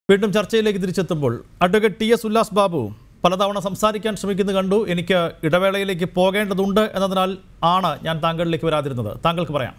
വീണ്ടും ചർച്ചയിലേക്ക് തിരിച്ചെത്തുമ്പോൾ advocate T S Ullas Babu പലതവണ സംസാരിക്കാൻ ശ്രമിക്കുന്നത് കണ്ടു എനിക്ക് ഇടവേളയിലേക്ക് പോകേണ്ടതുണ്ട് എന്നതിനാൽ ആണ് ഞാൻ താങ്കളിലേക്ക് വരാതിരുന്നത് താങ്കൾക്ക് പറയാം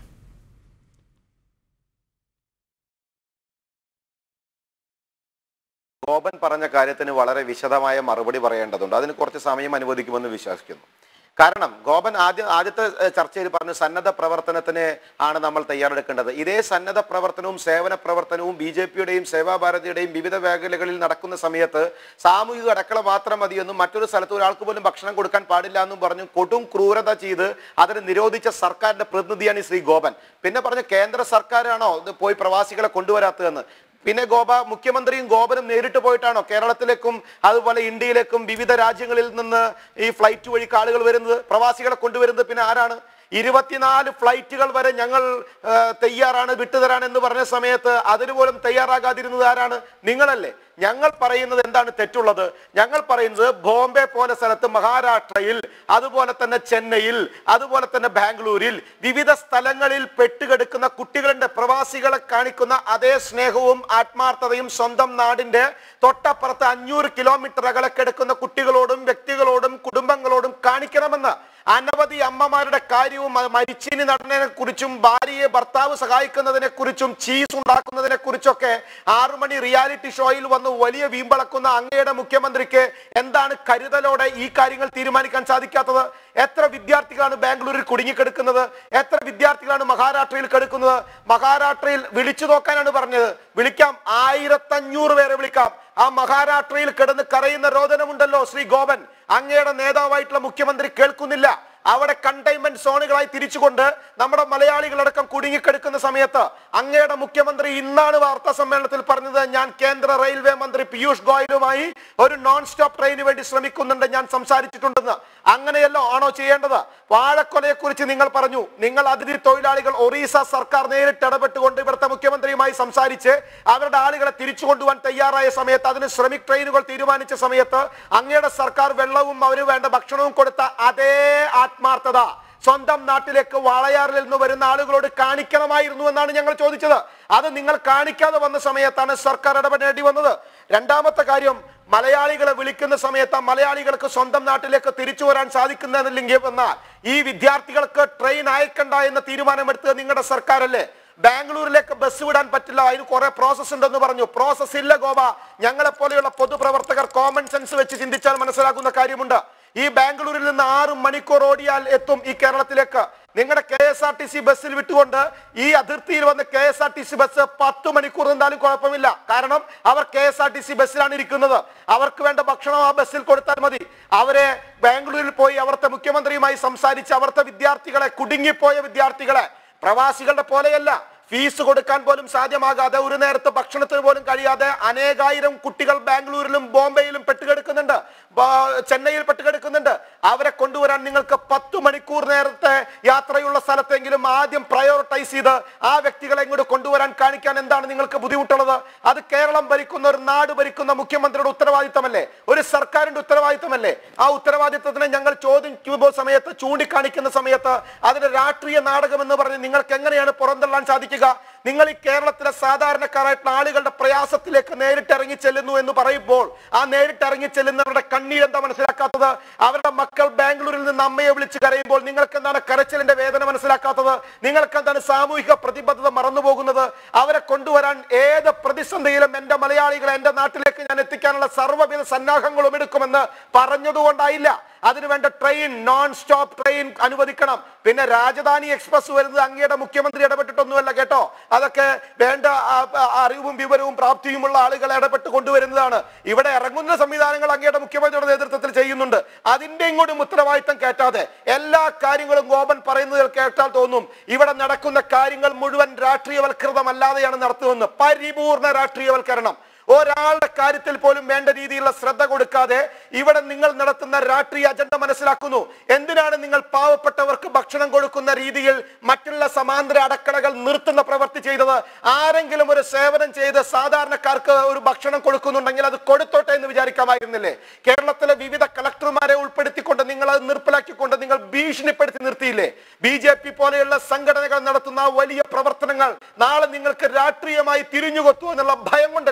ഗോപൻ പറഞ്ഞ കാര്യത്തിന് വളരെ വിശദമായ മറുപടി പറയേണ്ടതുണ്ട് അതിന് കുറച്ച് സമയം അനുവദിക്കുമെന്ന് വിശ്വസിക്കുന്നു കാരണം ഗോപൻ ആദ്യ ആദ്യത്തെ ഏഹ്, ചർച്ചയിൽ പറഞ്ഞു സന്നദ്ധ പ്രവർത്തനത്തിന് ആണ് നമ്മൾ തയ്യാറെടുക്കേണ്ടത് ഇതേ സന്നദ്ധ പ്രവർത്തനവും സേവന പ്രവർത്തനവും ബി ജെ പിയുടെയും സേവാഭാരതിയുടെയും വിവിധ മേഖലകളിൽ നടക്കുന്ന സമയത്ത് സാമൂഹിക അടക്കള മാത്രം മതിയെന്നും മറ്റൊരു സ്ഥലത്ത് ഒരാൾക്ക് പോലും ഭക്ഷണം കൊടുക്കാൻ പാടില്ല എന്നും പറഞ്ഞു കൊടും ക്രൂരത ചെയ്ത് അതിന് നിരോധിച്ച സർക്കാരിന്റെ പ്രതിനിധിയാണ് ഈ ശ്രീ ഗോപൻ പിന്നെ പറഞ്ഞു കേന്ദ്ര സർക്കാരാണോ ഇത് പോയി പ്രവാസികളെ കൊണ്ടുവരാത്തതെന്ന് പിന്നെ ഗോപ മുഖ്യമന്ത്രിയും ഗോപനും നേരിട്ട് പോയിട്ടാണോ കേരളത്തിലേക്കും അതുപോലെ ഇന്ത്യയിലേക്കും വിവിധ രാജ്യങ്ങളിൽ നിന്ന് ഈ ഫ്ലൈറ്റ് വഴി ആളുകൾ വരുന്നത് പ്രവാസികളെ കൊണ്ടുവരുന്നത് പിന്നെ ആരാണ് ഇരുപത്തിനാല് ഫ്ലൈറ്റുകൾ വരെ ഞങ്ങൾ ആ, തയ്യാറാണ് വിട്ടുതരാൻ എന്ന് പറഞ്ഞ സമയത്ത് അതിന് പോലും തയ്യാറാകാതിരുന്നത് ആരാണ് നിങ്ങളല്ലേ ഞങ്ങൾ പറയുന്നത് എന്താണ് തെറ്റുള്ളത് ഞങ്ങൾ പറയുന്നത് ബോംബെ പോലെ സ്ഥലത്ത് മഹാരാഷ്ട്രയിൽ അതുപോലെ തന്നെ ചെന്നൈയിൽ അതുപോലെ തന്നെ ബാംഗ്ലൂരിൽ വിവിധ സ്ഥലങ്ങളിൽ പെട്ടുകിടക്കുന്ന കുട്ടികളുടെ പ്രവാസികളെ കാണിക്കുന്ന അതേ സ്നേഹവും ആത്മാർത്ഥതയും സ്വന്തം നാടിന്റെ തൊട്ടപ്പുറത്ത് അഞ്ഞൂറ് കിലോമീറ്റർ അകലെ കിടക്കുന്ന കുട്ടികളോടും വ്യക്തികളോടും കുടുംബങ്ങളോടും കാണിക്കണമെന്ന് അനവധി അമ്മമാരുടെ കാര്യവും അത് മരിച്ചിനി നടന്നതിനെ കുറിച്ചും ഭാര്യയെ ഭർത്താവ് സഹായിക്കുന്നതിനെ കുറിച്ചും ചീസ് ഉണ്ടാക്കുന്നതിനെ കുറിച്ചൊക്കെ ആറുമണി റിയാലിറ്റി ഷോയിൽ വന്ന് വലിയ വീമ്പളക്കുന്ന അങ്ങയുടെ മുഖ്യമന്ത്രിക്ക് എന്താണ് കരുതലോടെ ഈ കാര്യങ്ങൾ തീരുമാനിക്കാൻ സാധിക്കാത്തത് എത്ര വിദ്യാർത്ഥികളാണ് ബാംഗ്ലൂരിൽ കുടുങ്ങിക്കിടക്കുന്നത് എത്ര വിദ്യാർത്ഥികളാണ് മഹാരാഷ്ട്രയിൽ കിടക്കുന്നത് മഹാരാഷ്ട്രയിൽ വിളിച്ചു നോക്കാനാണ് പറഞ്ഞത് വിളിക്കാം ആയിരത്തഞ്ഞൂറ് പേരെ വിളിക്കാം ആ മഹാരാഷ്ട്രയിൽ കിടന്ന് കരയുന്ന രോദനമുണ്ടല്ലോ ശ്രീ ഗോപൻ അങ്ങയുടെ നേതാവായിട്ടുള്ള മുഖ്യമന്ത്രി കേൾക്കുന്നില്ല അവിടെ കണ്ടെയ്ൻമെന്റ് സോണുകളായി തിരിച്ചുകൊണ്ട് നമ്മുടെ മലയാളികളടക്കം കുടുങ്ങിക്കെടുക്കുന്ന സമയത്ത് അങ്ങയുടെ മുഖ്യമന്ത്രി ഇന്നാണ് വാർത്താ സമ്മേളനത്തിൽ പറഞ്ഞത് ഞാൻ കേന്ദ്ര റെയിൽവേ മന്ത്രി പീയൂഷ് ഗോയലുമായി ഒരു നോൺ സ്റ്റോപ്പ് ട്രെയിന് വേണ്ടി ശ്രമിക്കുന്നുണ്ട് ഞാൻ സംസാരിച്ചിട്ടുണ്ടെന്ന് അങ്ങനെയല്ലോ ആണോ ചെയ്യേണ്ടത് വാഴക്കൊലയെ കുറിച്ച് നിങ്ങൾ പറഞ്ഞു നിങ്ങൾ അതിഥി തൊഴിലാളികൾ ഒറീസ സർക്കാർ നേരിട്ട് ഇടപെട്ടുകൊണ്ട് ഇവിടുത്തെ മുഖ്യമന്ത്രിയുമായി സംസാരിച്ച് അവരുടെ ആളുകളെ തിരിച്ചു കൊണ്ടുപോകാൻ തയ്യാറായ സമയത്ത് അതിന് ശ്രമിക് ട്രെയിനുകൾ തീരുമാനിച്ച സമയത്ത് അങ്ങയുടെ സർക്കാർ വെള്ളവും അവന് വേണ്ട ഭക്ഷണവും കൊടുത്ത അതേ ആത്മാർത്ഥത സ്വന്തം നാട്ടിലേക്ക് വാളയാറിൽ നിന്ന് വരുന്ന ആളുകളോട് കാണിക്കണമായിരുന്നു എന്നാണ് ഞങ്ങൾ ചോദിച്ചത് അത് നിങ്ങൾ കാണിക്കാതെ വന്ന സമയത്താണ് സർക്കാർ ഇടപെടേണ്ടി വന്നത് രണ്ടാമത്തെ കാര്യം മലയാളികളെ വിളിക്കുന്ന സമയത്ത് ആ മലയാളികൾക്ക് സ്വന്തം നാട്ടിലേക്ക് തിരിച്ചു വരാൻ സാധിക്കുന്നില്ലെങ്കിൽ എന്നാൽ ഈ വിദ്യാർത്ഥികൾക്ക് ട്രെയിൻ അയക്കണ്ട എന്ന തീരുമാനമെടുത്തത് നിങ്ങളുടെ സർക്കാരല്ലേ ബാംഗ്ലൂരിലേക്ക് ബസ് വിടാൻ പറ്റില്ല അതിന് കുറെ പ്രോസസ് ഉണ്ടെന്ന് പറഞ്ഞു പ്രോസസ് ഇല്ല ഗോവ ഞങ്ങളെ പോലെയുള്ള പൊതുപ്രവർത്തകർ കോമൺ സെൻസ് വെച്ച് ചിന്തിച്ചാൽ മനസ്സിലാക്കുന്ന കാര്യമുണ്ട് ഈ ബാംഗ്ലൂരിൽ നിന്ന് ആറ് മണിക്കൂർ ഓടിയാൽ എത്തും ഈ കേരളത്തിലേക്ക് നിങ്ങളുടെ K S R T C ബസ്സിൽ വിട്ടുകൊണ്ട് ഈ അതിർത്തിയിൽ വന്ന് K S R T C bus പത്ത് മണിക്കൂർ നിന്നാലും കുഴപ്പമില്ല കാരണം അവർ K S R T C ബസ്സിലാണ് ഇരിക്കുന്നത് അവർക്ക് വേണ്ട ഭക്ഷണം ആ ബസ്സിൽ കൊടുത്താൽ മതി അവരെ ബാംഗ്ലൂരിൽ പോയി അവിടുത്തെ മുഖ്യമന്ത്രിയുമായി സംസാരിച്ച് അവിടുത്തെ വിദ്യാർത്ഥികളെ കുടുങ്ങിപ്പോയ വിദ്യാർത്ഥികളെ പ്രവാസികളുടെ പോലെയല്ല ഫീസ് കൊടുക്കാൻ പോലും സാധ്യമാകാതെ ഒരു നേരത്തെ ഭക്ഷണത്തിന് പോലും കഴിയാതെ അനേകായിരം കുട്ടികൾ ബാംഗ്ലൂരിലും ബോംബെയിലും പെട്ടുകിടക്കുന്നുണ്ട് ബ- ചെന്നൈയിൽ പെട്ടുകിടക്കുന്നുണ്ട് അവരെ കൊണ്ടുവരാൻ നിങ്ങൾക്ക് പത്ത് മണിക്കൂർ നേരത്തെ യാത്രയുള്ള സ്ഥലത്തെങ്കിലും ആദ്യം പ്രയോറിറ്റൈസ് ചെയ്ത് ആ വ്യക്തികളെ ഇങ്ങോട്ട് കൊണ്ടുവരാൻ കാണിക്കാൻ എന്താണ് നിങ്ങൾക്ക് ബുദ്ധിമുട്ടുള്ളത് അത് കേരളം ഭരിക്കുന്ന ഒരു നാട് ഭരിക്കുന്ന മുഖ്യമന്ത്രിയുടെ ഉത്തരവാദിത്തമല്ലേ ഒരു സർക്കാരിന്റെ ഉത്തരവാദിത്തമല്ലേ ആ ഉത്തരവാദിത്തത്തിനെ ഞങ്ങൾ ചോദിക്കുമ്പോൾ സമയത്ത് ചൂണ്ടിക്കാണിക്കുന്ന സമയത്ത് അതിന് രാഷ്ട്രീയ നാടകം എന്ന് പറഞ്ഞ് നിങ്ങൾക്ക് എങ്ങനെയാണ് പുറന്തള്ളാൻ സാധിക്കുക നിങ്ങൾ ഈ കേരളത്തിലെ സാധാരണക്കാരായിട്ടുള്ള ആളുകളുടെ പ്രയാസത്തിലേക്ക് നേരിട്ട് ഇറങ്ങി ചെല്ലുന്നു എന്ന് പറയുമ്പോൾ ആ നേരിട്ട് ഇറങ്ങി ചെല്ലുന്നവരുടെ കണ്ണീർ എന്താ മനസ്സിലാക്കാത്തത് അവരുടെ മക്കൾ ബാംഗ്ലൂരിൽ നിന്ന് അമ്മയെ വിളിച്ച് കരയുമ്പോൾ നിങ്ങൾക്ക് എന്താണ് കരച്ചിലിന്റെ വേദന മനസ്സിലാക്കാത്തത് നിങ്ങൾക്ക് എന്താണ് സാമൂഹിക പ്രതിബദ്ധത മറന്നുപോകുന്നത് അവരെ കൊണ്ടുവരാൻ ഏത് പ്രതിസന്ധിയിലും എന്റെ മലയാളികളെ എന്റെ നാട്ടിലേക്ക് ഞാൻ എത്തിക്കാനുള്ള സർവ്വവിധ സന്നാഹങ്ങളും എടുക്കുമെന്ന് പറഞ്ഞതുകൊണ്ടായില്ല അതിനുവേണ്ട ട്രെയിൻ നോൺ സ്റ്റോപ്പ് ട്രെയിൻ അനുവദിക്കണം പിന്നെ രാജധാനി എക്സ്പ്രസ് വരുന്നത് അങ്ങയുടെ മുഖ്യമന്ത്രി ഇടപെട്ടിട്ടൊന്നുമല്ല കേട്ടോ അതൊക്കെ വേണ്ട ആ, ആ, അറിവും വിവരവും പ്രാപ്തിയുമുള്ള ആളുകളെ ഇടപെട്ട് കൊണ്ടുവരുന്നതാണ് ഇവിടെ ഇറങ്ങുന്ന സംവിധാനങ്ങൾ അങ്ങയുടെ മുഖ്യമന്ത്രിയുടെ നേതൃത്വത്തിൽ ചെയ്യുന്നുണ്ട് അതിന്റെ ഇങ്ങോട്ടും ഉത്തരവാദിത്തം കേട്ടാതെ എല്ലാ കാര്യങ്ങളും ഗോപൻ പറയുന്നത് കേട്ടാൽ തോന്നും ഇവിടെ നടക്കുന്ന കാര്യങ്ങൾ മുഴുവൻ രാഷ്ട്രീയവൽകൃതമല്ലാതെയാണ് നടത്തുന്നത് പരിപൂർണ രാഷ്ട്രീയവൽക്കരണം ഒരാളുടെ കാര്യത്തിൽ പോലും വേണ്ട രീതിയിലുള്ള ശ്രദ്ധ കൊടുക്കാതെ ഇവിടെ നിങ്ങൾ നടത്തുന്ന രാഷ്ട്രീയ അജണ്ട മനസ്സിലാക്കുന്നു എന്തിനാണ് നിങ്ങൾ പാവപ്പെട്ടവർക്ക് ഭക്ഷണം കൊടുക്കുന്ന രീതിയിൽ മറ്റുള്ള സമാന്തര അടക്കളകൾ നിർത്തുന്ന പ്രവൃത്തി ചെയ്തത് ആരെങ്കിലും ഒരു സേവനം ചെയ്ത് സാധാരണക്കാർക്ക് ഒരു ഭക്ഷണം കൊടുക്കുന്നുണ്ടെങ്കിൽ അത് കൊടുത്തോട്ടെ എന്ന് വിചാരിക്കാമായിരുന്നില്ലേ കേരളത്തിലെ വിവിധ കളക്ടർമാരെ ഉൾപ്പെടുത്തിക്കൊണ്ട് നിങ്ങൾ അത് നിർപ്പിലാക്കിക്കൊണ്ട് നിങ്ങൾ ഭീഷണിപ്പെടുത്തി നിർത്തിയില്ലേ ബി ജെ പി പോലെയുള്ള സംഘടനകൾ നടത്തുന്ന ആ വലിയ പ്രവർത്തനങ്ങൾ നാളെ നിങ്ങൾക്ക് രാഷ്ട്രീയമായി തിരിഞ്ഞുകൊത്തു എന്നുള്ള ഭയം കൊണ്ടല്ലേ നിങ്ങൾ അത്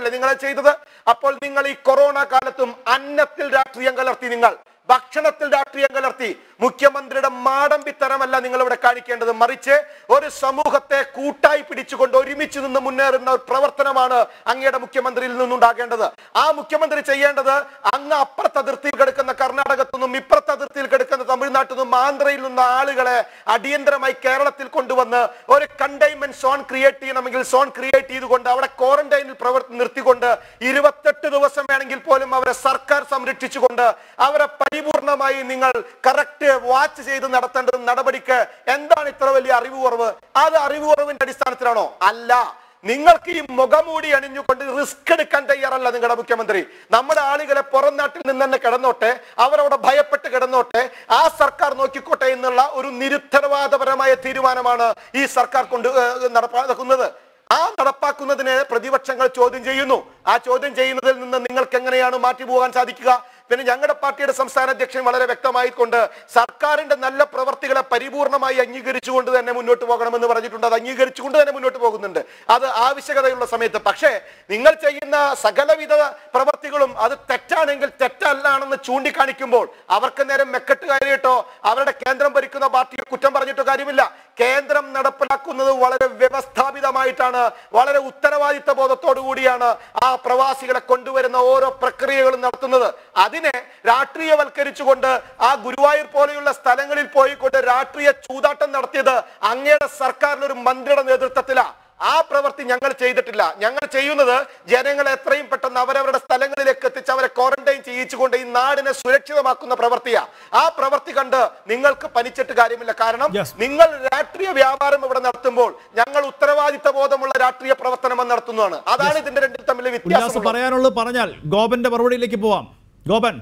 ചെയ്തത് അപ്പോൾ നിങ്ങൾ ഈ കൊറോണ കാലത്തും അന്നത്തിൽ രാഷ്ട്രീയം കലർത്തി നിങ്ങൾ ഭക്ഷണത്തിൽ രാഷ്ട്രീയം കലർത്തി മുഖ്യമന്ത്രിയുടെ മാടമ്പിത്തരമല്ല നിങ്ങൾ ഇവിടെ കാണിക്കേണ്ടത് മറിച്ച് ഒരു സമൂഹത്തെ കൂട്ടായി പിടിച്ചുകൊണ്ട് ഒരുമിച്ച് നിന്ന് മുന്നേറുന്ന ഒരു പ്രവർത്തനമാണ് അങ്ങയുടെ മുഖ്യമന്ത്രിയിൽ നിന്നുണ്ടാകേണ്ടത് ആ മുഖ്യമന്ത്രി ചെയ്യേണ്ടത് അങ്ങ് അപ്പുറത്ത് അതിർത്തിയിൽ കിടക്കുന്ന കർണാടകത്തു നിന്നും ഇപ്പുറത്ത് അതിർത്തിയിൽ കിടക്കുന്ന തമിഴ്നാട്ടിൽ നിന്നും ആന്ധ്രയിൽ നിന്നും ആളുകളെ അടിയന്തരമായി കേരളത്തിൽ കൊണ്ടുവന്ന് ഒരു കണ്ടെയ്ൻമെന്റ് സോൺ ക്രിയേറ്റ് ചെയ്യണമെങ്കിൽ സോൺ ക്രിയേറ്റ് ചെയ്തുകൊണ്ട് അവിടെ ക്വാറന്റൈനിൽ പ്രവർത്തി നിർത്തിക്കൊണ്ട് ഇരുപത്തെട്ട് ദിവസം വേണമെങ്കിൽ പോലും അവരെ സർക്കാർ സംരക്ഷിച്ചുകൊണ്ട് അവരെ പരിപൂർണമായി നിങ്ങൾ കറക്റ്റ് വാച്ച് ചെയ്ത് നടത്തേണ്ടത് നടപടിക്ക് എന്താണ് ഇത്ര വലിയ അറിവ് കുറവ് അത് അറിവ് കുറവിന്റെ അടിസ്ഥാനത്തിലാണോ അല്ല നിങ്ങൾക്ക് ഈ മുഖമൂടി അണിഞ്ഞുകൊണ്ട് റിസ്ക് എടുക്കാൻ തയ്യാറല്ല നിങ്ങളുടെ മുഖ്യമന്ത്രി നമ്മുടെ ആളുകളെ പുറം നാട്ടിൽ നിന്ന് തന്നെ കിടന്നോട്ടെ അവരവിടെ ഭയപ്പെട്ട് കിടന്നോട്ടെ ആ സർക്കാർ നോക്കിക്കോട്ടെ എന്നുള്ള ഒരു നിരുത്തരവാദപരമായ തീരുമാനമാണ് ഈ സർക്കാർ കൊണ്ട് ഏഹ്, നടപ്പാക്കുന്നത് ആ നടപ്പാക്കുന്നതിനെ പ്രതിപക്ഷങ്ങൾ ചോദ്യം ചെയ്യുന്നു ആ ചോദ്യം ചെയ്യുന്നതിൽ നിന്ന് നിങ്ങൾക്ക് എങ്ങനെയാണ് മാറ്റി പോകാൻ സാധിക്കുക പിന്നെ ഞങ്ങളുടെ പാർട്ടിയുടെ സംസ്ഥാന അധ്യക്ഷൻ വളരെ വ്യക്തമായിക്കൊണ്ട് സർക്കാരിന്റെ നല്ല പ്രവർത്തികളെ പരിപൂർണമായി അംഗീകരിച്ചുകൊണ്ട് തന്നെ മുന്നോട്ട് പോകണമെന്ന് പറഞ്ഞിട്ടുണ്ട് അത് അംഗീകരിച്ചുകൊണ്ട് തന്നെ മുന്നോട്ട് പോകുന്നുണ്ട് അത് ആവശ്യകതയുള്ള സമയത്ത് പക്ഷേ നിങ്ങൾ ചെയ്യുന്ന സകലവിധ പ്രവർത്തികളും അത് തെറ്റാണെങ്കിൽ തെറ്റല്ലാണെന്ന് ചൂണ്ടിക്കാണിക്കുമ്പോൾ അവർക്ക് നേരം മെക്കെട്ട് കയറിയിട്ടോ അവരുടെ കേന്ദ്രം ഭരിക്കുന്ന പാർട്ടിയെ കുറ്റം പറഞ്ഞിട്ടോ കാര്യമില്ല കേന്ദ്രം നടപ്പിലാക്കുന്നത് വളരെ വ്യവസ്ഥാപിതമായിട്ടാണ് വളരെ ഉത്തരവാദിത്ത ബോധത്തോടു കൂടിയാണ് ആ പ്രവാസികളെ കൊണ്ടുവരുന്ന ഓരോ പ്രക്രിയകളും നടത്തുന്നത് അതിനെ രാഷ്ട്രീയവൽക്കരിച്ചുകൊണ്ട് ആ ഗുരുവായൂർ പോലെയുള്ള സ്ഥലങ്ങളിൽ പോയിക്കൊണ്ട് രാഷ്ട്രീയ ചൂതാട്ടം നടത്തിയത് അങ്ങയുടെ സർക്കാരിന്റെ ഒരു മന്ത്രിയുടെ നേതൃത്വത്തിലാണ് ആ പ്രവൃത്തി ഞങ്ങൾ ചെയ്തിട്ടില്ല ഞങ്ങൾ ചെയ്യുന്നത് ജനങ്ങളെ എത്രയും പെട്ടെന്ന് അവരവരുടെ സ്ഥലങ്ങളിലേക്ക് എത്തിച്ച് അവരെ ക്വാറന്റൈൻ ചെയ്യിച്ചുകൊണ്ട് ഈ നാടിനെ സുരക്ഷിതമാക്കുന്ന പ്രവൃത്തിയാ ആ പ്രവൃത്തി കണ്ട് നിങ്ങൾക്ക് പനിച്ചിട്ട് കാര്യമില്ല കാരണം Yes. നിങ്ങൾ രാഷ്ട്രീയ വ്യാപാരം ഇവിടെ നടത്തുമ്പോൾ ഞങ്ങൾ ഉത്തരവാദിത്ത ബോധമുള്ള രാഷ്ട്രീയ പ്രവർത്തനം നടത്തുന്നതാണ് അതാണ് ഇതിന്റെ രണ്ടിൽ തമ്മിൽ ഉല്ലാസ് വ്യത്യാസം പറയാനുള്ളത് പറഞ്ഞാൽ ഗോപന്റെ മറുപടിയിലേക്ക് പോവാം ഗോപൻ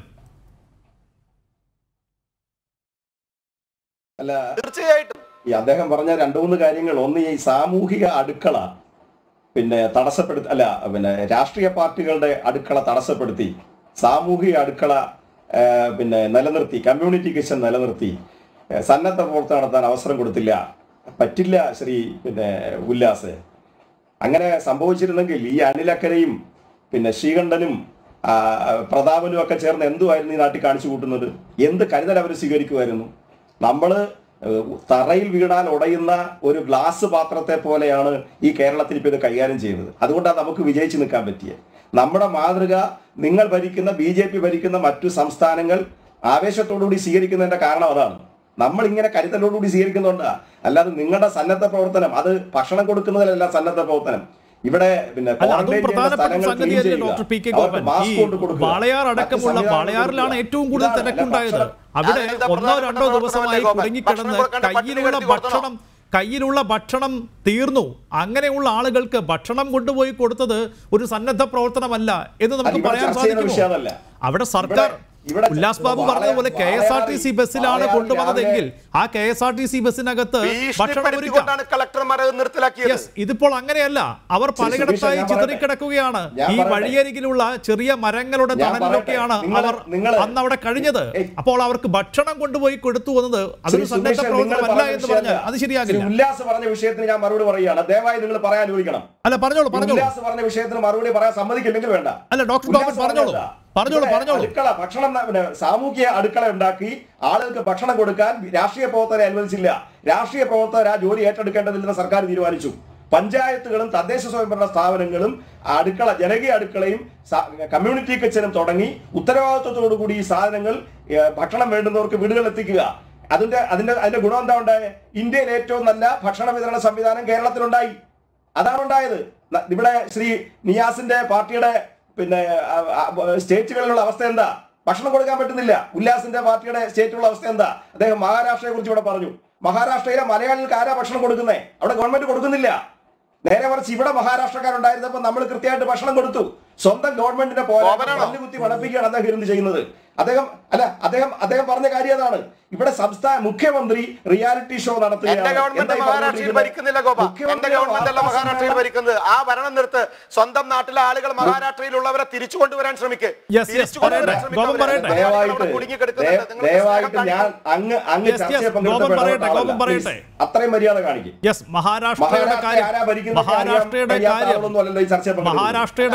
അല്ല തീർച്ചയായിട്ടും ഈ അദ്ദേഹം പറഞ്ഞ രണ്ടു മൂന്ന് കാര്യങ്ങൾ ഒന്ന് ഈ സാമൂഹിക അടുക്കള പിന്നെ തടസ്സപ്പെടുത്തി അല്ല പിന്നെ രാഷ്ട്രീയ പാർട്ടികളുടെ അടുക്കള തടസ്സപ്പെടുത്തി സാമൂഹിക അടുക്കള ആ, പിന്നെ നിലനിർത്തി കമ്മ്യൂണിറ്റി കിച്ചൺ നിലനിർത്തി ആ, സന്നദ്ധ പ്രവർത്തനം നടത്താൻ അവസരം കൊടുത്തില്ല പറ്റില്ല ശ്രീ പിന്നെ ഉല്ലാസ് അങ്ങനെ സംഭവിച്ചിരുന്നെങ്കിൽ ഈ അനിലക്കരയും പിന്നെ ശ്രീകണ്ഠനും ആ, പ്രതാപനും ഒക്കെ ചേർന്ന് എന്തുമായിരുന്നു ഈ നാട്ടിൽ കാണിച്ചു കൂട്ടുന്നത് എന്ത് കരുതൽ അവർ സ്വീകരിക്കുമായിരുന്നു നമ്മള് ഏഹ്, തറയിൽ വീണാൽ ഉടയുന്ന ഒരു ഗ്ലാസ് പാത്രത്തെ പോലെയാണ് ഈ കേരളത്തിൽ ഇപ്പോൾ ഇത് കൈകാര്യം ചെയ്യുന്നത് അതുകൊണ്ടാണ് നമുക്ക് വിജയിച്ചു നിൽക്കാൻ പറ്റിയത് നമ്മുടെ മാതൃക നിങ്ങൾ ഭരിക്കുന്ന ബി ജെ പി ഭരിക്കുന്ന മറ്റു സംസ്ഥാനങ്ങൾ ആവേശത്തോടുകൂടി സ്വീകരിക്കുന്നതിന്റെ കാരണം അതാണ് നമ്മൾ ഇങ്ങനെ കരുതലോടുകൂടി സ്വീകരിക്കുന്നുണ്ടാ അല്ലാതെ നിങ്ങളുടെ സന്നദ്ധ പ്രവർത്തനം അത് ഭക്ഷണം കൊടുക്കുന്നതിലല്ല സന്നദ്ധ പ്രവർത്തനം ഇവിടെ പിന്നെ അല്ല അതും quarantine ചെയ്യുന്ന പ്രധാനപ്പെട്ട സ്ഥലങ്ങൾ clean സംഗതിയല്ലേ ചെയ്യുക. ഡോക്ടർ പി കെ അവർക്ക് ഗോപൻ mask ഈ കൊണ്ട് കൊടുക്കുക. വാളയാർ മറ്റ് അടക്കമുള്ള സംവിധാനങ്ങൾ വാളയാറിലാണ് കൊടുക്കുക. ഏറ്റവും കൂടുതൽ ഇതാണ് തിരക്കുണ്ടായത് ഭക്ഷണം. അവിടെ അതെന്താ ഒന്നോ പ്രധാനപ്പെട്ട രണ്ടോ ദിവസമായി പ്രവർത്തനമല്ലേ ഗോപൻ? കുടുങ്ങിക്കിടന്ന് ഭക്ഷണം കൊടുക്കാണ്ട് പട്ടിണി കയ്യിലുള്ള കിടത്തി കൊടുക്കണോ? ഭക്ഷണം കയ്യിലുള്ള ഭക്ഷണം തീർന്നു അങ്ങനെയുള്ള ആളുകൾക്ക് ഭക്ഷണം കൊണ്ടുപോയി കൊടുത്തത് ഒരു സന്നദ്ധ പ്രവർത്തനമല്ല എന്ന് നമുക്ക് ഇവിടെ പറയാൻ ചർച്ച ചെയ്യുന്ന സാധിക്കുമോ വിഷയം അതല്ല. അവിടെ സർക്കാർ ഇവിടെ- ഇവിടെ ഉല്ലാസ് ബാബു വാളയാർ- പറഞ്ഞതുപോലെ K S R T C ബസ്സിലാണ് വാളയാർ കൊണ്ടുവന്നതെങ്കിൽ ആ K S R T C ബസ്സിനകത്ത് ഭക്ഷണം ഒരുക്കാം ഭീഷണിപ്പെടുത്തിക്കൊണ്ടാണ് കളക്ടർമാരെ നിർത്തലാക്കിയത് യെസ് ഇതിപ്പോൾ അങ്ങനെയല്ല അവർ ശ്രീ പലയിടത്തായി സുബീഷ്, ഞാൻ ചിതറിക്കിടക്കുകയാണ് ഞാൻ ഈ പറയട്ടെ. വഴിയരികിലുള്ള ചെറിയ മരങ്ങളുടെ ഞാൻ തണലിലൊക്കെയാണ് പറയട്ടെ. നിങ്ങള്- അവർ നിങ്ങള് അന്ന് അവിടെ കഴിഞ്ഞത് ഏയ്. അപ്പോൾ അവർക്ക് ഭക്ഷണം കൊണ്ടുപോയി കൊടുത്തു എന്നത് അതൊരു ശ്രീ സന്നദ്ധ സുബീഷ്, നിങ്ങൾ പ്രവർത്തനമല്ല പറഞ്ഞ എന്ന് പറഞ്ഞാൽ വിഷയമല്ല. അത് ശ്രീ ശരിയാകില്ല ഉല്ലാസ് പറഞ്ഞ വിഷയത്തിന് ഞാൻ മറുപടി പറയുകയാണ് ദയവായി നിങ്ങൾ പറയാൻ അനുവദിക്കണം അല്ല പറഞ്ഞോളൂ പറഞ്ഞോളൂ ഉല്ലാസ് പറഞ്ഞ വിഷയത്തിന് മറുപടി പറയാൻ സമ്മതിക്കില്ലെങ്കിൽ വേണ്ട അല്ല, ഡോക്ടർ ഉല്ലാസ് ഗോപൻ പറഞ്ഞോളൂ. പറഞ്ഞതാ. പറഞ്ഞോളൂ, ഇവിടെ പറഞ്ഞോളൂ. അടുക്കള ഭക്ഷണം ന- പിന്നെ സാമൂഹ്യ അടുക്കള ഉണ്ടാക്കി ആളുകൾക്ക് ഭക്ഷണം കൊടുക്കാൻ രാഷ്ട്രീയ പ്രവർത്തകരെ അനുവദിച്ചില്ല രാഷ്ട്രീയ പ്രവർത്തകർ ആ ജോലി ഏറ്റെടുക്കേണ്ടതില്ലെന്ന് സർക്കാർ തീരുമാനിച്ചു പഞ്ചായത്തുകളും തദ്ദേശ സ്വയംഭരണ സ്ഥാപനങ്ങളും അടുക്കള ജനകീയ അടുക്കളയും സ- കമ്മ്യൂണിറ്റി കിച്ചനും തുടങ്ങി ഉത്തരവാദിത്വത്തോടു കൂടി ഈ സാധനങ്ങൾ ഏ, ഭക്ഷണം വേണ്ടുന്നവർക്ക് വീടുകളിൽ എത്തിക്കുക അതിന്റെ അതിന്റെ അതിന്റെ ഗുണം എന്താ ഉണ്ടായത് ഇന്ത്യയിൽ ഏറ്റവും നല്ല ഭക്ഷണ വിതരണ സംവിധാനം കേരളത്തിലുണ്ടായി അതാണ് ഉണ്ടായത് ന- ഇവിടെ ശ്രീ നിയാസിന്റെ പാർട്ടിയുടെ പിന്നെ ആ, ആ, സ്റ്റേറ്റുകളിലുള്ള അവസ്ഥ എന്താ ഭക്ഷണം കൊടുക്കാൻ പറ്റുന്നില്ല ഉല്ലാസിന്റെ പാർട്ടിയുടെ സ്റ്റേറ്റിലുള്ള അവസ്ഥ എന്താ അദ്ദേഹം മഹാരാഷ്ട്രയെ കുറിച്ച് ഇവിടെ പറഞ്ഞു മഹാരാഷ്ട്രയിലെ മലയാളികൾക്ക് ആരാ ഭക്ഷണം കൊടുക്കുന്നേ അവിടെ ഗവൺമെന്റ് കൊടുക്കുന്നില്ല നേരെ മറിച്ച് ഇവിടെ മഹാരാഷ്ട്രക്കാരുണ്ടായിരുന്നപ്പോൾ നമ്മൾ കൃത്യമായിട്ട് ഭക്ഷണം കൊടുത്തു സ്വന്തം ഗവൺമെന്റിനെ പോലെ ഗോപനാണോ? പല്ല് കുത്തി മണപ്പിക്കുകയാണ് അദ്ദേഹം ഇരുന്ന് ചെയ്യുന്നത് അദ്ദേഹം അല്ല അദ്ദേഹം അദ്ദേഹം പറഞ്ഞ കാര്യം അതാണ് ഇവിടെ സംസ്ഥാന മുഖ്യമന്ത്രി റിയാലിറ്റി ഷോ നടത്തുകയാണ്. എന്റെ ഗവൺമെന്റ് എന്താ ഈ മഹാരാഷ്ട്രയിൽ പറഞ്ഞുകൊണ്ടിരിക്കുന്നത്? ഭരിക്കുന്നില്ല ഗോപ എന്റെ മുഖ്യമന്ത്രിയുടെ ഗവൺമെന്റ് അല്ല വാർത്താ മഹാരാഷ്ട്രയിൽ സമ്മേളനം- ഭരിക്കുന്നത് ആ ഭരണം നിർത്ത് സ്വന്തം നാട്ടിലെ ആളുകൾ മഹാരാഷ്ട്രയിലുള്ളവരെ തിരിച്ചു കൊണ്ടുവരാൻ ശ്രമിക്കുക Yes, yes, പറയട്ടെ. ഗോപൻ പറയട്ടെ. ദയവായിട്ട് ദയ- ദയവായിട്ട് ഞാൻ അങ്ങ് അങ്ങ് Yes, yes, ചർച്ചയെ ഗോപൻ പങ്കെടുത്ത പറയട്ടെ, ആളല്ല. ഗോപൻ പറയട്ടെ. Please, അത്രയും മര്യാദ കാണിക്കും യെസ് മഹാരാഷ്ട്രയുടെ മഹാരാഷ്ട്ര ആരാ കാര്യം ഭരിക്കുന്നത് മഹാരാഷ്ട്രയുടെ അറിയാൻ കാര്യം കഴിയാത്ത ആളൊന്നും അല്ലല്ലോ ഈ ചർച്ചയിൽ പങ്കെടുക്കുന്നത്. മഹാരാഷ്ട്രയുടെ കാര്യം ആ,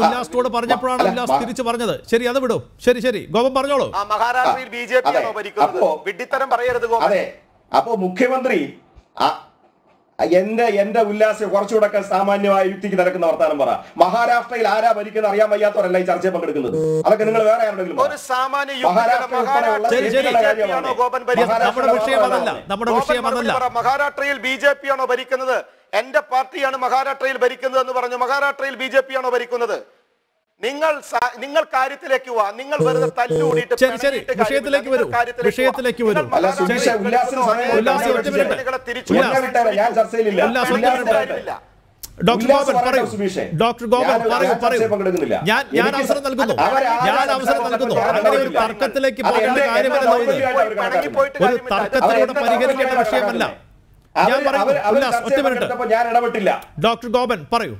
ഉല്ലാസിനോട് പറഞ്ഞപ്പോഴാണ് അല്ല, ഉല്ലാസ് മ- തിരിച്ചു പറഞ്ഞത് ശരി അത് വിടും ശരി ശരി ഗോപൻ പറഞ്ഞോളൂ ആ മഹാരാഷ്ട്രയിൽ ബി ജെ പി അതെ. ആണോ ഭരിക്കുന്നത് അപ്പോ- വിഡ്ഢിത്തരം പറയരുത് ഗോപൻ അതെ അപ്പോ മുഖ്യമന്ത്രി ആ- എന്റെ എന്റെ ഉല്ലാസം കുറച്ചുകൂടെ സാമാന്യമായ യുക്തിക്ക് നിരക്കുന്ന വർത്താനം പറ മഹാരാഷ്ട്രയിൽ ആരാ ഭരിക്കുന്ന അറിയാൻ വയ്യാത്തവരല്ല ഈ ചർച്ചയിൽ പങ്കെടുക്കുന്നത് അതൊക്കെ നിങ്ങൾ വേറെ ആരുടെങ്കിലും ഒരു സാമാന്യ മഹാരാഷ്ട്ര ഉൾപ്പെടെയുള്ള ശരി, ശരി. സ്റ്റേറ്റുകളുടെ കാര്യമാണ്. ഗോപൻ Yes, ഭരിക്കുന്നത് നമ്മുടെ വിഷയം അതല്ല നമ്മുടെ ഗോപൻ വിഷയം മറുപടി അതല്ല പറ. മഹാരാഷ്ട്രയിൽ ബി ജെ പി ആണോ ഭരിക്കുന്നത് എന്റെ പാർട്ടിയാണ് മഹാരാഷ്ട്രയിൽ ഭരിക്കുന്നത് എന്ന് പറഞ്ഞു മഹാരാഷ്ട്രയിൽ ബി ജെ പി ആണോ ഭരിക്കുന്നത് നിങ്ങൾ സ- നിങ്ങൾ കാര്യത്തിലേക്ക് വാ നിങ്ങൾ വെറുതെ തല്ലുകൂടിയിട്ട് ശരി, ശരി. പിണങ്ങിയിട്ട് കാര്യമില്ല. വിഷയത്തിലേക്ക് നിങ്ങൾ വരൂ. കാര്യത്തിലേക്ക് വാ. വിഷയത്തിലേക്ക് വരൂ. നിങ്ങൾ അല്ല, മഹാരാഷ്ട്രയിൽ സുധീഷ്, ഉല്ലാസിന് സമയം ഭരിക്കുന്ന ഉല്ലാസ് ഒറ്റ മിനിറ്റ്. ജനങ്ങളെ തിരിച്ചു ഉല്ലാസ്. എന്നെ വിട്ടേരെ, ഞാൻ ചർച്ചയിലില്ല ഉല്ലാസ് ഒറ്റ ഉല്ലാസ് മിനിറ്റ്. പറയട്ടെ. ഡോക്ടർ ഉല്ലാസ് ഗോപൻ പറയട്ടെ, പറയൂ സുബീഷേ. ഡോക്ടർ ഗോപൻ ഞാൻ- പറയൂ ഞാൻ പറയൂ ചർച്ചയിൽ പങ്കെടുക്കുന്നില്ല. ഞാൻ ഞാൻ എനിക്ക് അവസരം നൽകുന്നു അവരെ ആരാ ഞാൻ അവസരം സംസാരിക്കുന്നത് നൽകുന്നു ഞാൻ അങ്ങനെ ഒരു ഇടപെടില്ല. തർക്കത്തിലേക്ക് അത് പോകേണ്ട എന്റെ- കാര്യമല്ല എന്റെ ഇത് ദൗർബല്യമായിട്ട് അവർ പിണങ്ങി കണക്കാക്കുന്നു. പോയിട്ട് ഒരു കാര്യമില്ല. തർക്കത്തിലൂടെ അവരെന്താ പരിഹരിക്കേണ്ട ദൗർബല്യമായിട്ട് വിഷയമല്ല കണക്കാക്കുന്നത്? ഞാൻ അവര് പറയുന്നു അവര് അവര് ഉല്ലാസ് ഒറ്റ ചർച്ചയിൽ മിനിറ്റ് പങ്കെടുത്തപ്പോൾ ഞാൻ ഇടപെട്ടില്ല ഡോക്ടർ ഗോപൻ പറയൂ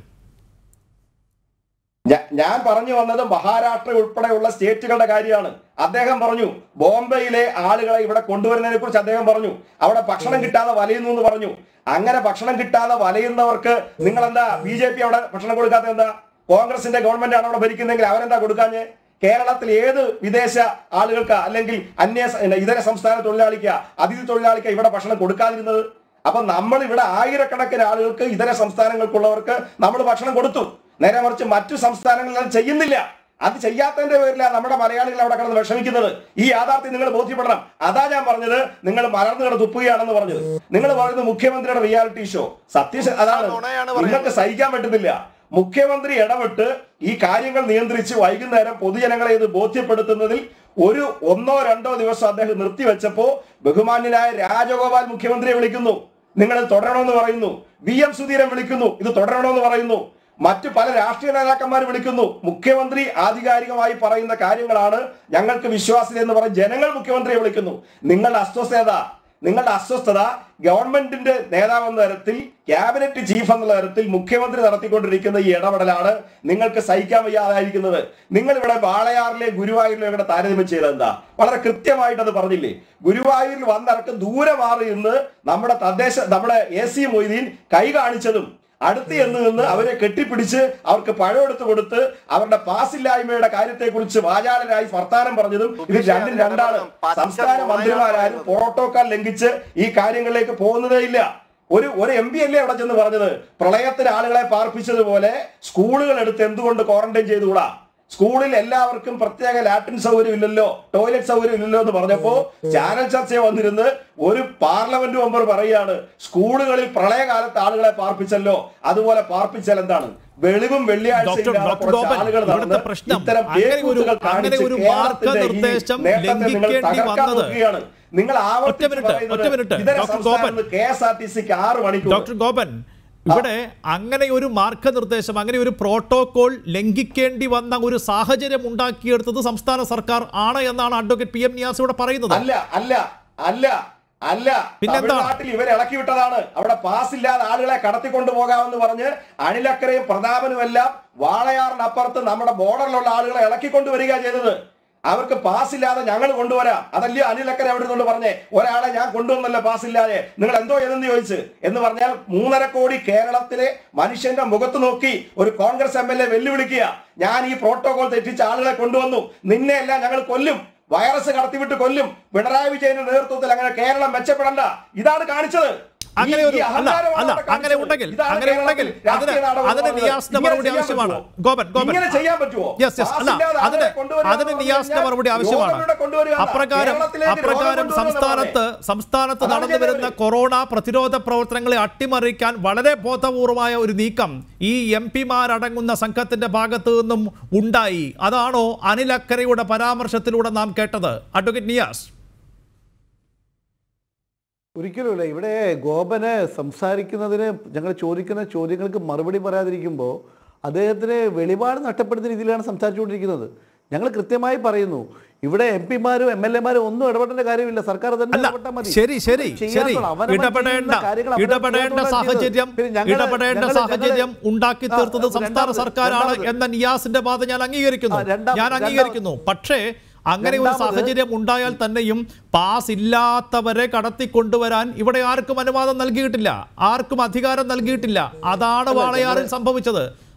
ഞാ- ഞാൻ പറഞ്ഞു വന്നത് മഹാരാഷ്ട്ര ഉൾപ്പെടെയുള്ള സ്റ്റേറ്റുകളുടെ കാര്യമാണ് അദ്ദേഹം പറഞ്ഞു ബോംബെയിലെ ആളുകളെ ഇവിടെ കൊണ്ടുവരുന്നതിനെ കുറിച്ച് അദ്ദേഹം പറഞ്ഞു അവിടെ ഭക്ഷണം കിട്ടാതെ വലയുന്നു എന്ന് പറഞ്ഞു അങ്ങനെ ഭക്ഷണം കിട്ടാതെ വലയുന്നവർക്ക് നിങ്ങൾ എന്താ ബി ജെ പി അവിടെ ഭക്ഷണം കൊടുക്കാത്ത എന്താ കോൺഗ്രസിന്റെ ഗവൺമെന്റ് ആണ് അവിടെ ഭരിക്കുന്നതെങ്കിൽ അവരെന്താ കൊടുക്കാഞ്ഞ് കേരളത്തിൽ ഏത് വിദേശ ആളുകൾക്ക് അല്ലെങ്കിൽ അന്യ സ- ഇതര സംസ്ഥാന തൊഴിലാളിക്ക് അതിഥി തൊഴിലാളിക്ക് ഇവിടെ ഭക്ഷണം കൊടുക്കാതിരുന്നത് അപ്പൊ നമ്മൾ ഇവിടെ ആയിരക്കണക്കിന് ആളുകൾക്ക് ഇതര സംസ്ഥാനങ്ങൾക്കുള്ളവർക്ക് നമ്മൾ ഭക്ഷണം കൊടുത്തു നേരെ മറിച്ച് മറ്റു സംസ്ഥാനങ്ങളിൽ അത് ചെയ്യുന്നില്ല അത് ചെയ്യാത്തതിന്റെ പേരിലാണ് നമ്മുടെ മലയാളികൾ അവിടെ കിടന്ന് വിഷമിക്കുന്നത് ഈ യാഥാർത്ഥ്യം നിങ്ങൾ ബോധ്യപ്പെടണം അതാ ഞാൻ പറഞ്ഞത് നിങ്ങൾ മലർന്നു കിടന്ന് തുപ്പുകയാണെന്ന് പറഞ്ഞത് നിങ്ങൾ പറയുന്നത് മുഖ്യമന്ത്രിയുടെ റിയാലിറ്റി ഷോ സത്യ അതാണ് നുണയാണ് പറയുന്നത്. നിങ്ങൾക്ക് സഹിക്കാൻ പറ്റുന്നില്ല മുഖ്യമന്ത്രി ഇടപെട്ട് ഈ കാര്യങ്ങൾ നിയന്ത്രിച്ച് വൈകുന്നേരം പൊതുജനങ്ങളെ ഇത് ബോധ്യപ്പെടുത്തുന്നതിൽ ഒരു ഒന്നോ രണ്ടോ ദിവസം അദ്ദേഹം നിർത്തിവെച്ചപ്പോ ബഹുമാന്യനായ രാജഗോപാൽ മുഖ്യമന്ത്രിയെ വിളിക്കുന്നു നിങ്ങൾ ഇത് തുടരണമെന്ന് പറയുന്നു വി എം സുധീരൻ വിളിക്കുന്നു ഇത് തുടരണമെന്ന് പറയുന്നു മറ്റു പല രാഷ്ട്രീയ നേതാക്കന്മാർ വിളിക്കുന്നു മുഖ്യമന്ത്രി ആധികാരികമായി പറയുന്ന കാര്യങ്ങളാണ് ഞങ്ങൾക്ക് വിശ്വാസ്യത എന്ന് പറഞ്ഞ് ജനങ്ങൾ മുഖ്യമന്ത്രിയെ വിളിക്കുന്നു നിങ്ങളുടെ അസ്വസ്ഥത നിങ്ങളുടെ അസ്വസ്ഥത ഗവൺമെന്റിന്റെ നേതാവ് എന്ന തരത്തിൽ ക്യാബിനറ്റ് ചീഫ് എന്നുള്ള തരത്തിൽ മുഖ്യമന്ത്രി നടത്തിക്കൊണ്ടിരിക്കുന്ന ഈ ഇടപെടലാണ് നിങ്ങൾക്ക് സഹിക്കാൻ വയ്യാതായിരിക്കുന്നത് നിങ്ങൾ ഇവിടെ വാളയാറിലെ ഗുരുവായൂരിലെ ഇവിടെ താരതമ്യം ചെയ്തത് എന്താ വളരെ കൃത്യമായിട്ട് അത് പറഞ്ഞില്ലേ ഗുരുവായൂരിൽ വന്നിറക്ക് ദൂരെ മാറി നിന്ന് നമ്മുടെ തദ്ദേശ നമ്മുടെ എ സി മൊയ്തീൻ കൈ കാണിച്ചതും അടുത്ത് എന്ന് നിന്ന് അവരെ കെട്ടിപ്പിടിച്ച് അവർക്ക് പഴം എടുത്തു കൊടുത്ത് അവരുടെ പാസില്ലായ്മയുടെ കാര്യത്തെക്കുറിച്ച് വാചാലരായി വർത്താനം പറഞ്ഞതും ഇത് രണ്ടും രണ്ടാണ് സംസ്ഥാന മന്ത്രിമാരാരും പ്രോട്ടോകോൾ ലംഘിച്ച് ഈ കാര്യങ്ങളിലേക്ക് പോകുന്നതേ ഇല്ല ഒരു ഒരു എം പി അല്ലേ അവിടെ ചെന്ന് പറഞ്ഞത് പ്രളയത്തിന് ആളുകളെ പാർപ്പിച്ചതുപോലെ സ്കൂളുകൾ എടുത്ത് എന്തുകൊണ്ട് ക്വാറന്റൈൻ ചെയ്തുകൂടാ സ്കൂളിൽ എല്ലാവർക്കും പ്രത്യേക ലാട്രിൻ സൗകര്യം ഇല്ലല്ലോ ടോയ്ലറ്റ് സൗകര്യം ഇല്ലല്ലോ എന്ന് പറഞ്ഞപ്പോ ചാനൽ ചർച്ച വന്നിരുന്ന് ഒരു പാർലമെന്റ് മെമ്പർ പറയാണ് സ്കൂളുകളിൽ പ്രളയകാലത്ത് ആളുകളെ പാർപ്പിച്ചല്ലോ അതുപോലെ പാർപ്പിച്ചാൽ എന്താണ് വെളിവും വെള്ളിയാഴ്ച ഡോക്ടർ ഇല്ലാതെ ഡോക്ടർ കുറച്ച് ഗോപൻ ആളുകൾ ഇവിടുത്തെ നടന്ന് പ്രശ്നം ഇത്തരം അങ്ങനെ ഒരു പേക്കൂത്തുകൾ അങ്ങനെ കാണിച്ച് ഒരു കേരളത്തിന്റെ ഈ മാർഗനിർദ്ദേശം നേട്ടത്തെ നിങ്ങൾ ലംഘിക്കേണ്ടി തകർക്കാൻ വന്നത് നോക്കുകയാണ്. നിങ്ങൾ ഒറ്റ മിനിറ്റ്, ഒറ്റ minute. Doctor Gopan. K S R T സിക്ക് ആറ് മണിക്കൂർ ഡോക്ടർ ഗോപൻ ഇവിടെ അങ്ങനെ ഒരു മാർഗനിർദ്ദേശം അങ്ങനെ ഒരു പ്രോട്ടോകോൾ ലംഘിക്കേണ്ടി വന്ന ഒരു സാഹചര്യം ഉണ്ടാക്കിയെടുത്തത് സംസ്ഥാന സർക്കാർ ആണ് എന്നാണ് അഡ്വക്കേറ്റ് പി എം നിയാസ് ഇവിടെ പറയുന്നത് അല്ല അല്ല അല്ല അല്ല പിന്നെന്താ? തമിഴ്നാട്ടിൽ ഇവർ ഇളക്കി വിട്ടതാണ് അവിടെ പാസ് ഇല്ലാതെ ആളുകളെ കടത്തിക്കൊണ്ടു പോകാമെന്ന് പറഞ്ഞ് അണിലക്കരയും പ്രതാപനും എല്ലാം വാളയാറിനപ്പുറത്ത് നമ്മുടെ ബോർഡറിലുള്ള ആളുകളെ ഇളക്കിക്കൊണ്ടുവരിക ചെയ്തത് അവർക്ക് പാസ് ഇല്ലാതെ ഞങ്ങൾ കൊണ്ടുവരാം അതല്ലയോ അനിലക്കര അവിടെ നിന്നുകൊണ്ട് പറഞ്ഞേ ഒരാളെ ഞാൻ കൊണ്ടുവന്നല്ല പാസ് ഇല്ലാതെ നിങ്ങൾ എന്തോ ചെയ്തെന്ന് ചോദിച്ച് എന്ന് പറഞ്ഞാൽ മൂന്നര കോടി കേരളത്തിലെ മനുഷ്യന്റെ മുഖത്ത് നോക്കി ഒരു കോൺഗ്രസ് എം എൽ എ വെല്ലുവിളിക്കുക ഞാൻ ഈ പ്രോട്ടോകോൾ തെറ്റിച്ച ആളുകളെ കൊണ്ടുവന്നു നിന്നെ എല്ലാം ഞങ്ങൾ കൊല്ലും വൈറസ് കടത്തിവിട്ട് കൊല്ലും പിണറായി വിജയന്റെ നേതൃത്വത്തിൽ അങ്ങനെ കേരളം മെച്ചപ്പെടണ്ട ഇതാണ് കാണിച്ചത് ഈ- അങ്ങനെ ഒരു ഈ അല്ല അഹങ്കാരമാണ് അല്ല അവിടെ അങ്ങനെ കാണിച്ചത്. ഉണ്ടെങ്കിൽ ഇതാണ് അങ്ങനെ ഉണ്ടെങ്കിൽ കേരളത്തിൽ അതിന് രാഷ്ട്രീയ നാടകം അതിന് നടന്നത്. നിയാസിന്റെ ഇങ്ങനെ മറുപടി ചെയ്യാൻ ആവശ്യമാണ് പറ്റുമോ? ഗോപൻ ഗോപൻ ഇങ്ങനെ ചെയ്യാൻ പറ്റുമോ യെസ് യെസ് അല്ല പാസില്ലാതെ അതിന് ആളുകളെ കൊണ്ടുവരിക അതിന് എന്ന് നിയാസിന്റെ പറഞ്ഞാൽ മറുപടി ആവശ്യമാണ് രോഗം ഇവിടെ കൊണ്ടുവരികയല്ല. അപ്രകാരം കേരളത്തിലേക്ക് രോഗം അപ്രകാരം കൊണ്ടുവരുന്നത് സംസ്ഥാനത്ത് സംസ്ഥാനത്ത് അതാണ് നടന്നു വരുന്ന ചെയ്തത്. കൊറോണ പ്രതിരോധ പ്രവർത്തനങ്ങളെ അട്ടിമറിക്കാൻ വളരെ ബോധപൂർവമായ ഒരു നീക്കം ഈ എം പിമാരടങ്ങുന്ന സംഘത്തിന്റെ ഭാഗത്തു നിന്നും ഉണ്ടായി അതാണോ അനിൽ അക്കരയുടെ പരാമർശത്തിലൂടെ നാം കേട്ടത് അഡ്വക്കേറ്റ് നിയാസ് ഒരിക്കലുമില്ല ഇവിടെ ഗോപന് സംസാരിക്കുന്നതിന് ഞങ്ങൾ ചോദിക്കുന്ന ചോദ്യങ്ങൾക്ക് മറുപടി പറയാതിരിക്കുമ്പോൾ അദ്ദേഹത്തിന് വെളിപാട് നഷ്ടപ്പെടുന്ന രീതിയിലാണ് സംസാരിച്ചുകൊണ്ടിരിക്കുന്നത് ഞങ്ങൾ കൃത്യമായി പറയുന്നു ഇവിടെ എം പിമാരും എം എൽ എമാരും ഒന്നും ഇടപെടേണ്ട കാര്യമില്ല സർക്കാർ തന്നെ അല്ല ഇടപെട്ടാൽ മതി ശരി ശരി ശരി ചെയ്യാത്തുള്ളൂ. അവനവൻ ഇടപെടേണ്ട ചെയ്യുന്ന കാര്യങ്ങൾ അവനവൻ ഇടപെടേണ്ട ചെയ്യാത്തുള്ളതാണ് സാഹചര്യം ചെയ്തത്. പിന്നെ ഞങ്ങള് ഇടപെടേണ്ട ഞങ്ങള് സാഹചര്യം ഞങ്ങള് ഉണ്ടാക്കി ആ, തീർത്തത് സംസ്ഥാന രണ്ടാമത്, സർക്കാരാണ് രണ്ടാമത്. എന്ന നിയാസിന്റെ വാദം ഞാൻ അംഗീകരിക്കുന്നു ആ, രണ്ടാമത്, ഞാൻ അംഗീകരിക്കുന്നു പക്ഷേ അങ്ങനെ ഒരു രണ്ടാമത് സാഹചര്യം ഉണ്ടായാൽ തന്നെയും പാസ് ഇല്ലാത്തവരെ കടത്തിക്കൊണ്ടുവരാൻ ഇവിടെ ആർക്കും അനുവാദം നൽകിയിട്ടില്ല ആർക്കും അധികാരം നൽകിയിട്ടില്ല അതാണ് വാളയാറിൽ സംഭവിച്ചത്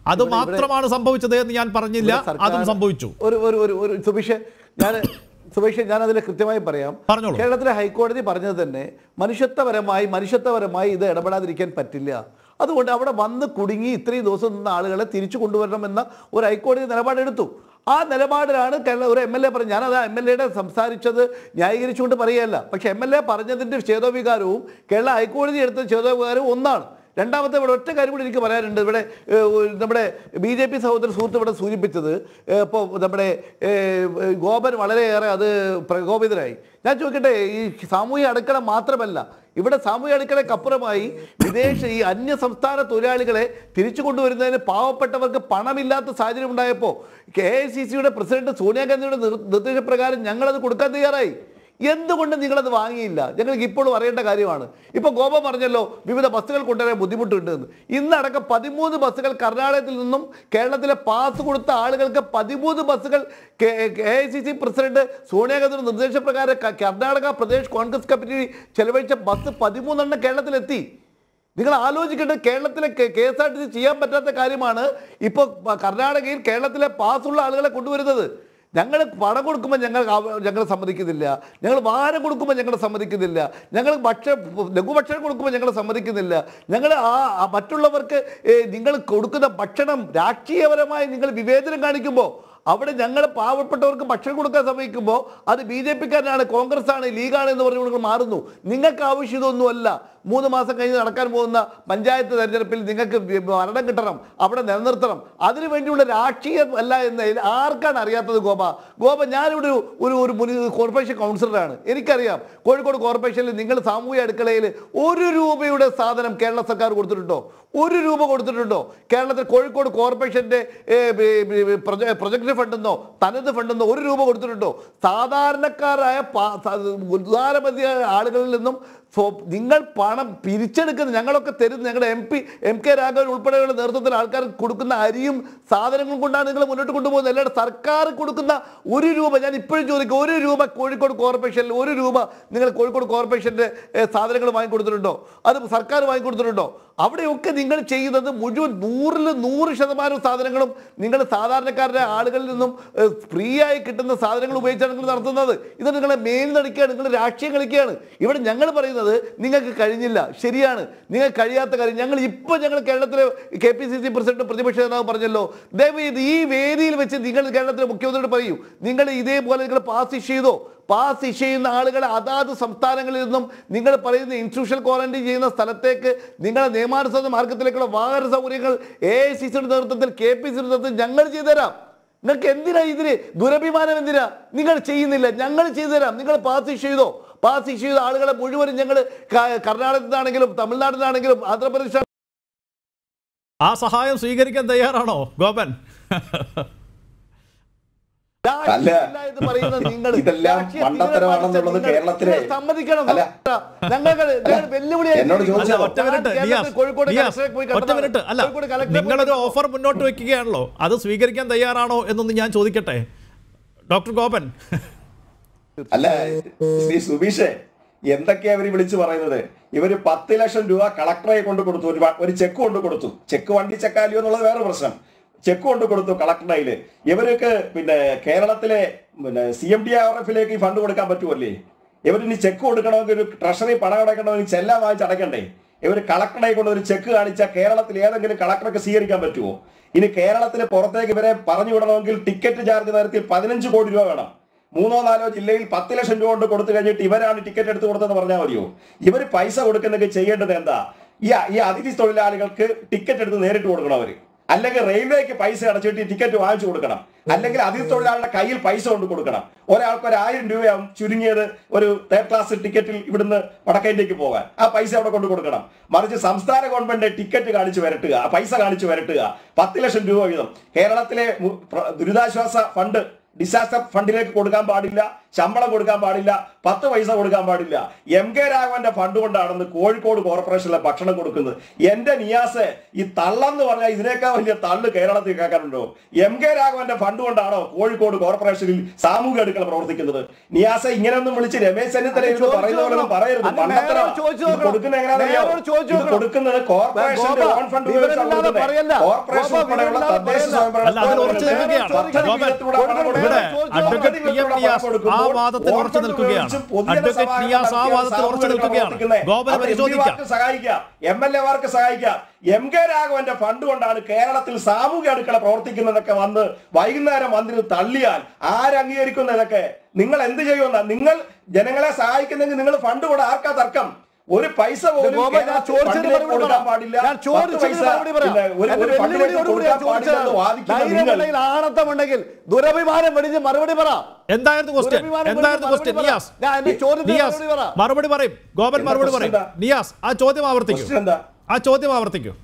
അത് മാത്രമാണ് സംഭവിച്ചത് എന്ന് ഞാൻ പറഞ്ഞില്ല ഇവിടെ സർക്കാർ- അതും സംഭവിച്ചു ഒരു ഒരു ഒരു ഒരു സുബീഷ് ഞാൻ സുബീഷ് ഞാൻ അതിൽ കൃത്യമായി പറയാം പറഞ്ഞോളൂ. കേരളത്തിലെ ഹൈക്കോടതി പറഞ്ഞത് തന്നെ മനുഷ്യത്വപരമായി മനുഷ്യത്വപരമായി ഇത് ഇടപെടാതിരിക്കാൻ പറ്റില്ല അതുകൊണ്ട് അവിടെ വന്ന് കുടുങ്ങി ഇത്രയും ദിവസം നിന്ന ആളുകളെ തിരിച്ചു കൊണ്ടുവരണമെന്ന ഒരു ഹൈക്കോടതി നിലപാടെടുത്തു ആ നിലപാടിലാണ് കേരള ഒരു എം എൽ എ പറഞ്ഞു ഞാനത് എം എൽ എയുടെ സംസാരിച്ചത് ന്യായീകരിച്ചുകൊണ്ട് പറയുകയല്ല പക്ഷെ എം എൽ എ പറഞ്ഞതിൻ്റെ ഛേദോവികാരവും കേരള ഹൈക്കോടതി എടുത്ത ഛേദോവികാരവും ഒന്നാണ് രണ്ടാമത്തെ ഇവിടെ ഒറ്റ കാര്യം കൂടി എനിക്ക് പറയാനുണ്ട് ഇവിടെ ഏഹ്, ഒരു നമ്മുടെ ബി ജെ പി സഹോദര സുഹൃത്ത് ഇവിടെ സൂചിപ്പിച്ചത് ഇപ്പോൾ നമ്മുടെ ഏഹ്, ഗോപൻ വളരെയേറെ അത് പ്രകോപിതരായി ഞാൻ ചോദിക്കട്ടെ ഈ സാമൂഹ്യ അടുക്കള മാത്രമല്ല ഇവിടെ സാമൂഹ്യ അടുക്കളയ്ക്കപ്പുറമായി വിദേശ ഈ അന്യ സംസ്ഥാന തൊഴിലാളികളെ തിരിച്ചു കൊണ്ടുവരുന്നതിന് പാവപ്പെട്ടവർക്ക് പണമില്ലാത്ത സാഹചര്യം ഉണ്ടായപ്പോൾ കെ ഐ സി സിയുടെ പ്രസിഡന്റ് സോണിയാഗാന്ധിയുടെ നിർ- നിർദ്ദേശപ്രകാരം ഞങ്ങളത് കൊടുക്കാൻ തയ്യാറായി എന്തുകൊണ്ട് നിങ്ങളത് വാങ്ങിയില്ല ഞങ്ങൾക്ക് ഇപ്പോഴും അറിയേണ്ട കാര്യമാണ് ഇപ്പൊ ഗോപ പറഞ്ഞല്ലോ വിവിധ ബസ്സുകൾ കൊണ്ടുവരാൻ ബുദ്ധിമുട്ടുണ്ട് എന്ന് ഇന്നടക്കം പതിമൂന്ന് ബസ്സുകൾ കർണാടകത്തിൽ നിന്നും കേരളത്തിലെ പാസ് കൊടുത്ത ആളുകൾക്ക് പതിമൂന്ന് ബസ്സുകൾ K I C C president സോണിയാഗാന്ധിയുടെ നിർദ്ദേശപ്രകാരം ക- കർണാടക പ്രദേശ് കോൺഗ്രസ് കമ്മിറ്റി ചെലവഴിച്ച ബസ് പതിമൂന്നെണ്ണം കേരളത്തിലെത്തി നിങ്ങൾ ആലോചിക്കേണ്ടത് കേരളത്തിലെ K S R T C ചെയ്യാൻ പറ്റാത്ത കാര്യമാണ് ഇപ്പോൾ കർണാടകയിൽ കേരളത്തിലെ പാസ്സുള്ള ആളുകളെ കൊണ്ടുവരുന്നത് ഞങ്ങൾ പണം കൊടുക്കുമ്പോൾ ഞങ്ങൾ അവ- ഞങ്ങൾ സമ്മതിക്കുന്നില്ല ഞങ്ങൾ വാരം കൊടുക്കുമ്പോൾ ഞങ്ങൾ സമ്മതിക്കുന്നില്ല ഞങ്ങൾ ഭക്ഷ ലഘുഭക്ഷണം കൊടുക്കുമ്പോൾ ഞങ്ങൾ സമ്മതിക്കുന്നില്ല ഞങ്ങൾ ആ ആ മറ്റുള്ളവർക്ക് ഏ, നിങ്ങൾ കൊടുക്കുന്ന ഭക്ഷണം രാഷ്ട്രീയപരമായി നിങ്ങൾ വിവേചനം കാണിക്കുമ്പോൾ അവിടെ ഞങ്ങൾ പാവപ്പെട്ടവർക്ക് ഭക്ഷണം കൊടുക്കാൻ സമയിക്കുമ്പോൾ അത് ബി ജെ പിക്കാരനാണ് കോൺഗ്രസ് ആണ് ലീഗാണ് എന്ന് പറഞ്ഞുകൊണ്ട് നിങ്ങൾ മാറുന്നു നിങ്ങൾക്ക് ആവശ്യം ഇതൊന്നുമല്ല മൂന്ന് മാസം കഴിഞ്ഞ് നടക്കാൻ പോകുന്ന പഞ്ചായത്ത് തെരഞ്ഞെടുപ്പിൽ നിങ്ങൾക്ക് വി- ഭരണം കിട്ടണം അവിടെ നിലനിർത്തണം അതിനു വേണ്ടിയുള്ള രാഷ്ട്രീയം അല്ല എന്ന് ആർക്കാണ് അറിയാത്തത് ഗോപ ഗോപ ഞാനിവിടെ ഒരു ഒരു ഒരു മുനി കോർപ്പറേഷൻ കൗൺസിലറാണ് എനിക്കറിയാം കോഴിക്കോട് കോർപ്പറേഷനിൽ നിങ്ങൾ സാമൂഹ്യ അടുക്കളയിൽ ഒരു രൂപയുടെ സാധനം കേരള സർക്കാർ കൊടുത്തിട്ടുണ്ടോ ഒരു രൂപ കൊടുത്തിട്ടുണ്ടോ കേരളത്തിൽ കോഴിക്കോട് കോർപ്പറേഷന്റെ പ്രൊജക്ട് ഫണ്ടെന്നോ തനത് ഫണ്ടെന്നോ ഒരു രൂപ കൊടുത്തിട്ടുണ്ടോ സാധാരണക്കാരായ പാ- സ- ഉദാരമതിയായ ആളുകളിൽ നിന്നും സ്വ- നിങ്ങൾ പണം പിരിച്ചെടുക്കുന്ന ഞങ്ങളൊക്കെ തരുന്ന ഞങ്ങളുടെ M P M K Raghavan ഉൾപ്പെടെയുള്ള നേതൃത്വത്തിൽ ആൾക്കാർ കൊടുക്കുന്ന അരിയും സാധനങ്ങളും കൊണ്ടാണ് നിങ്ങൾ മുന്നോട്ട് കൊണ്ടുപോകുന്നത് അല്ലാതെ സർക്കാർ കൊടുക്കുന്ന ഒരു രൂപ ഞാൻ ഇപ്പോഴും ചോദിക്കും ഒരു രൂപ കോഴിക്കോട് കോർപ്പറേഷനിൽ ഒരു രൂപ നിങ്ങൾ കോഴിക്കോട് കോർപ്പറേഷന്റെ ഏഹ്, സാധനങ്ങൾ വാങ്ങിക്കൊടുത്തിട്ടുണ്ടോ അത് സർക്കാർ വാങ്ങിക്കൊടുത്തിട്ടുണ്ടോ അവിടെയൊക്കെ നിങ്ങൾ ചെയ്യുന്നത് മുഴുവൻ നൂറിൽ നൂറ് ശതമാനം സാധനങ്ങളും നിങ്ങൾ സാധാരണക്കാരുടെ ആളുകളിൽ നിന്നും ഏഹ്, ഫ്രീ ആയി കിട്ടുന്ന സാധനങ്ങൾ ഉപയോഗിച്ചാണ് നിങ്ങൾ നടത്തുന്നത് ഇത് നിങ്ങളെ മേൽനടിക്കുകയാണ് നിങ്ങൾ രാഷ്ട്രീയം കളിക്കുകയാണ് ഇവിടെ ഞങ്ങൾ പറയുന്നത് നിങ്ങൾക്ക് കഴിഞ്ഞില്ല ശരിയാണ് നിങ്ങൾ കഴിയാത്ത കാര്യം ഞങ്ങൾ ഇപ്പോൾ ഞങ്ങൾ കേരളത്തിലെ K P C C president പ്രതിപക്ഷ നേതാവ് പറഞ്ഞല്ലോ ദയവേത് ഈ വേദിയിൽ വെച്ച് നിങ്ങൾ കേരളത്തിലെ മുഖ്യമന്ത്രിയോട് പറയൂ നിങ്ങൾ ഇതേപോലെ നിങ്ങൾ പാസ് ഇഷ്യൂ ചെയ്തോ പാസ് ഇഷ്യൂ ചെയ്യുന്ന ആളുകളെ അതാത് സംസ്ഥാനങ്ങളിൽ നിന്നും നിങ്ങൾ പറയുന്ന ഇൻസ്റ്റിറ്റ്യൂഷണൽ ക്വാറന്റൈൻ ചെയ്യുന്ന സ്ഥലത്തേക്ക് നിങ്ങളെ നിയമാനുസൃത മാർഗത്തിലേക്കുള്ള വാഹന സൗകര്യങ്ങൾ എ ഐ സി സിയുടെ നേതൃത്വത്തിൽ കെ പി സിയുടെ നേതൃത്വത്തിൽ ഞങ്ങൾ ചെയ്തുതരാം നിങ്ങൾക്ക് എന്തിനാ ഇതിന് ദുരഭിമാനം എന്തിനാ നിങ്ങൾ ചെയ്യുന്നില്ല ഞങ്ങൾ ചെയ്തുതരാം നിങ്ങൾ പാസ് ഇഷ്യൂ ചെയ്തോ പാസ് ഇഷ്യൂ ചെയ്ത ആളുകളെ മുഴുവനും ഞങ്ങൾ കർണാടകത്തിൽ നിന്നാണെങ്കിലും തമിഴ്നാട്ടിൽ നിന്നാണെങ്കിലും ആന്ധ്രാപ്രദേശ് ആ സഹായം സ്വീകരിക്കാൻ തയ്യാറാണോ ഗോപൻ അല്ല, രാഷ്ട്രീയമില്ല എന്ന് പറയുന്ന നിങ്ങൾ ഇതെല്ലാം രാഷ്ട്രീയം മണ്ടത്തരമാണെന്നുള്ളത് നിങ്ങൾ- കേരളത്തിലെ- നിങ്ങൾ സമ്മതിക്കണം അല്ല. ഞങ്ങൾക്ക് ഞങ്ങൾ വെല്ലുവിളിയായി എന്നോട് ചോദിച്ചോ? അല്ല ഒറ്റ മിനിറ്റ് ഞാൻ നിയാസ്, കേരളത്തിൽ കോഴിക്കോട് നിയാസ്, കളക്ടറേറ്റ് പോയി ഒറ്റ കണ്ടതാണ്. മിനിറ്റ് അല്ല കോഴിക്കോട് കളക്ടറേറ്റ് നിങ്ങളൊരു പോയി ഓഫർ മുന്നോട്ട് വെക്കുകയാണല്ലോ അത് സ്വീകരിക്കാൻ തയ്യാറാണോ എന്നൊന്ന് ഞാൻ ചോദിക്കട്ടെ ഡോക്ടർ ഗോപൻ അല്ല ശ്രീ സുബീഷേ എന്തൊക്കെയാ അവര് വിളിച്ചു പറയുന്നത് ഇവര് പത്ത് ലക്ഷം രൂപ കളക്ടറെ കൊണ്ട് കൊടുത്തു ഒരു വ- ഒരു ചെക്ക് കൊണ്ട് കൊടുത്തു ചെക്ക് വണ്ടി ചെക്കാലിയോ എന്നുള്ളത് വേറെ പ്രശ്നം ചെക്ക് കൊണ്ട് കൊടുത്തു കളക്ടറുടെ കയ്യില് ഇവർക്ക് പിന്നെ കേരളത്തിലെ പിന്നെ സി എം ഡി ആർ എഫിലേക്ക് ഈ ഫണ്ട് കൊടുക്കാൻ പറ്റുമല്ലേ ഇവരിനി ചെക്ക് കൊടുക്കണമെങ്കിൽ ഒരു ട്രഷറി പണം അടയ്ക്കണമെങ്കിൽ ചെല്ലാൻ വാങ്ങിച്ച് അടയ്ക്കണ്ടേ ഇവർ കളക്ടറെ കൊണ്ട് ഒരു ചെക്ക് കാണിച്ചാൽ കേരളത്തിൽ ഏതെങ്കിലും കളക്ടർക്ക് സ്വീകരിക്കാൻ പറ്റുമോ ഇനി കേരളത്തിന് പുറത്തേക്ക് ഇവരെ പറഞ്ഞു വിടണമെങ്കിൽ ടിക്കറ്റ് ചാർജ് നിരത്തിൽ പതിനഞ്ച് കോടി രൂപ വേണം മൂന്നോ നാലോ ജില്ലയിൽ പത്ത് ലക്ഷം രൂപ കൊണ്ട് കൊടുത്തു കഴിഞ്ഞിട്ട് ഇവരാണ് ടിക്കറ്റ് എടുത്ത് കൊടുത്തതെന്ന് പറഞ്ഞാൽ മതിയോ ഇവർ പൈസ കൊടുക്കുന്നതൊക്കെ ചെയ്യേണ്ടത് എന്താ ഈ ഈ അതിഥി തൊഴിലാളികൾക്ക് ടിക്കറ്റ് എടുത്ത് നേരിട്ട് കൊടുക്കണം അവര് അല്ലെങ്കിൽ റെയിൽവേക്ക് പൈസ അടച്ചിട്ട് ഈ ടിക്കറ്റ് വാങ്ങിച്ചു കൊടുക്കണം അല്ലെങ്കിൽ അതിഥി തൊഴിലാളിയുടെ കയ്യിൽ പൈസ കൊണ്ട് കൊടുക്കണം ഒരാൾക്ക് ഒരു ആയിരം രൂപയാവും ചുരുങ്ങിയത് ഒരു തേർഡ് ക്ലാസ് ടിക്കറ്റിൽ ഇവിടുന്ന് വടക്കേന്ത്യക്ക് പോകാൻ ആ പൈസ അവിടെ കൊണ്ട് കൊടുക്കണം മറിച്ച് സംസ്ഥാന ഗവൺമെന്റ് ടിക്കറ്റ് കാണിച്ചു വരട്ടുക ആ പൈസ കാണിച്ചു വരട്ടുക പത്ത് ലക്ഷം രൂപ വീതം കേരളത്തിലെ മു- പ്ര- ദുരിതാശ്വാസ ഫണ്ട് ഡിസാസ്റ്റർ ഫണ്ടിലേക്ക് കൊടുക്കാൻ പാടില്ല ശമ്പളം കൊടുക്കാൻ പാടില്ല പത്ത് പൈസ കൊടുക്കാൻ പാടില്ല എം കെ രാഘവന്റെ ഫണ്ട് കൊണ്ടാണെന്ന് കോഴിക്കോട് കോർപ്പറേഷനിലെ ഭക്ഷണം കൊടുക്കുന്നത് എന്റെ നിയാസ് ഈ തള്ളെന്ന് പറഞ്ഞാൽ ഇതിനേക്കാൾ വലിയ തള്ള് കേരളത്തിൽ കേൾക്കാനുണ്ടോ എം കെ രാഘവന്റെ ഫണ്ട് കൊണ്ടാണോ കോഴിക്കോട് കോർപ്പറേഷനിൽ സാമൂഹിക അടുക്കള പ്രവർത്തിക്കുന്നത് നിയാസെ ഇങ്ങനെയൊന്നും വിളിച്ച് രമേശ് ചെന്നിത്തല ഇരുന്ന് ചോദിച്ചു പറയുന്ന പോലെ ഒന്നും നോക്കണം. പറയരുത് അന്ന് മണ്ടത്തരം. മേയറോട് ചോദിച്ചു ഇത് നോക്കണം. കൊടുക്കുന്നത് എങ്ങനെയാണെന്നറിയോ? മേയറോട് ചോദിച്ചു ഇത് നോക്കണം. കൊടുക്കുന്നത് കോർപ്പറേഷന്റെ ഗോപ, ഓൺ ഫണ്ട് വിവരമില്ലാതെ ഉപയോഗിച്ചാണ് പറയല്ല. കോർപ്പറേഷൻ ഗോപ, ഉൾപ്പെടെയുള്ള വിവരമില്ലാതെ തദ്ദേശ പറയല്ല. സ്വയംഭരണ അല്ല, അതിൽ ഉറച്ചു സ്ഥാപനങ്ങൾക്ക് നിൽക്കുകയാണ്. പദ്ധതി ഗോപൻ, വിഹിതത്തിലൂടെ പണം ഇവിടെ കൊടുക്കുന്നത്. അഡ്വക്കേറ്റ് പദ്ധതി പി എം വിഹിതത്തിലൂടെ നിയാസ് പണം കൊടുക്കുമ്പോൾ ആ വാദത്തിൽ ഓൺ ഉറച്ചു ഫണ്ട് നിൽക്കുകയാണ്. ഉപയോഗിച്ച് പൊതുജന അഡ്വക്കേറ്റ് സമാഹരണം നിയാസ് ആ നടത്തിയാണ് വാദത്തിൽ ഉറച്ചു സാമൂഹിക നിൽക്കുകയാണ്. പ്രവർത്തിക്കുന്നത്. ഗോപന് അപ്പോൾ പരിശോധിക്കാം. എം പിമാർക്ക് സഹായിക്കാം എം എൽ എമാർക്ക് സഹായിക്കാം എം കെ രാഘവന്റെ ഫണ്ട് കൊണ്ടാണ് കേരളത്തിൽ സാമൂഹ്യ അടുക്കള പ്രവർത്തിക്കുന്നതൊക്കെ വന്ന് വൈകുന്നേരം വന്നിരുന്ന് തള്ളിയാൽ ആര് അംഗീകരിക്കുന്ന ഇതൊക്കെ നിങ്ങൾ എന്ത് ചെയ്യുമെന്ന നിങ്ങൾ ജനങ്ങളെ സഹായിക്കുന്നെങ്കിൽ നിങ്ങൾ ഫണ്ട് കൂടെ ആർക്കാ തർക്കം ഒരു പൈസ പോലും ഗോപൻ, ഞാൻ കേരളത്തിൽ ചോദിച്ചതിന് ഫണ്ടിലേക്ക് മറുപടി കൊടുക്കാൻ പറയാം. പാടില്ല ഞാൻ പത്ത് ചോദിച്ചതിന് പൈസ മറുപടി പറയാം. പിന്നെ ഒരു എന്റെ ഒരു ഫണ്ട് വെല്ലുവിളിയോട് കൂടി ഞാൻ കൊടുക്കാൻ പാടില്ലെന്ന് ചോദിച്ചത് വാദിക്കുന്ന നിങ്ങൾ ധൈര്യമുണ്ടെങ്കിൽ ആണത്തമുണ്ടെങ്കിൽ ദുരഭിമാനം വെടിഞ്ഞ് മറുപടി പറ എന്തായിരുന്നു ക്വസ്റ്റ്യൻ ദുരഭിമാനം എന്തായിരുന്നു വെടിഞ്ഞ് ക്വസ്റ്റ്യൻ മറുപടി നിയാസ് പറ. ഞാൻ എന്റെ ചോദ്യത്തിന് നിയാസ് മറുപടി പറ. മറുപടി പറയും ഗോപൻ എന്താ മറുപടി question പറയും എന്താ? നിയാസ് ആ ചോദ്യം ആവർത്തിക്കൂ Question എന്താ? ആ ചോദ്യം ആവർത്തിക്കൂ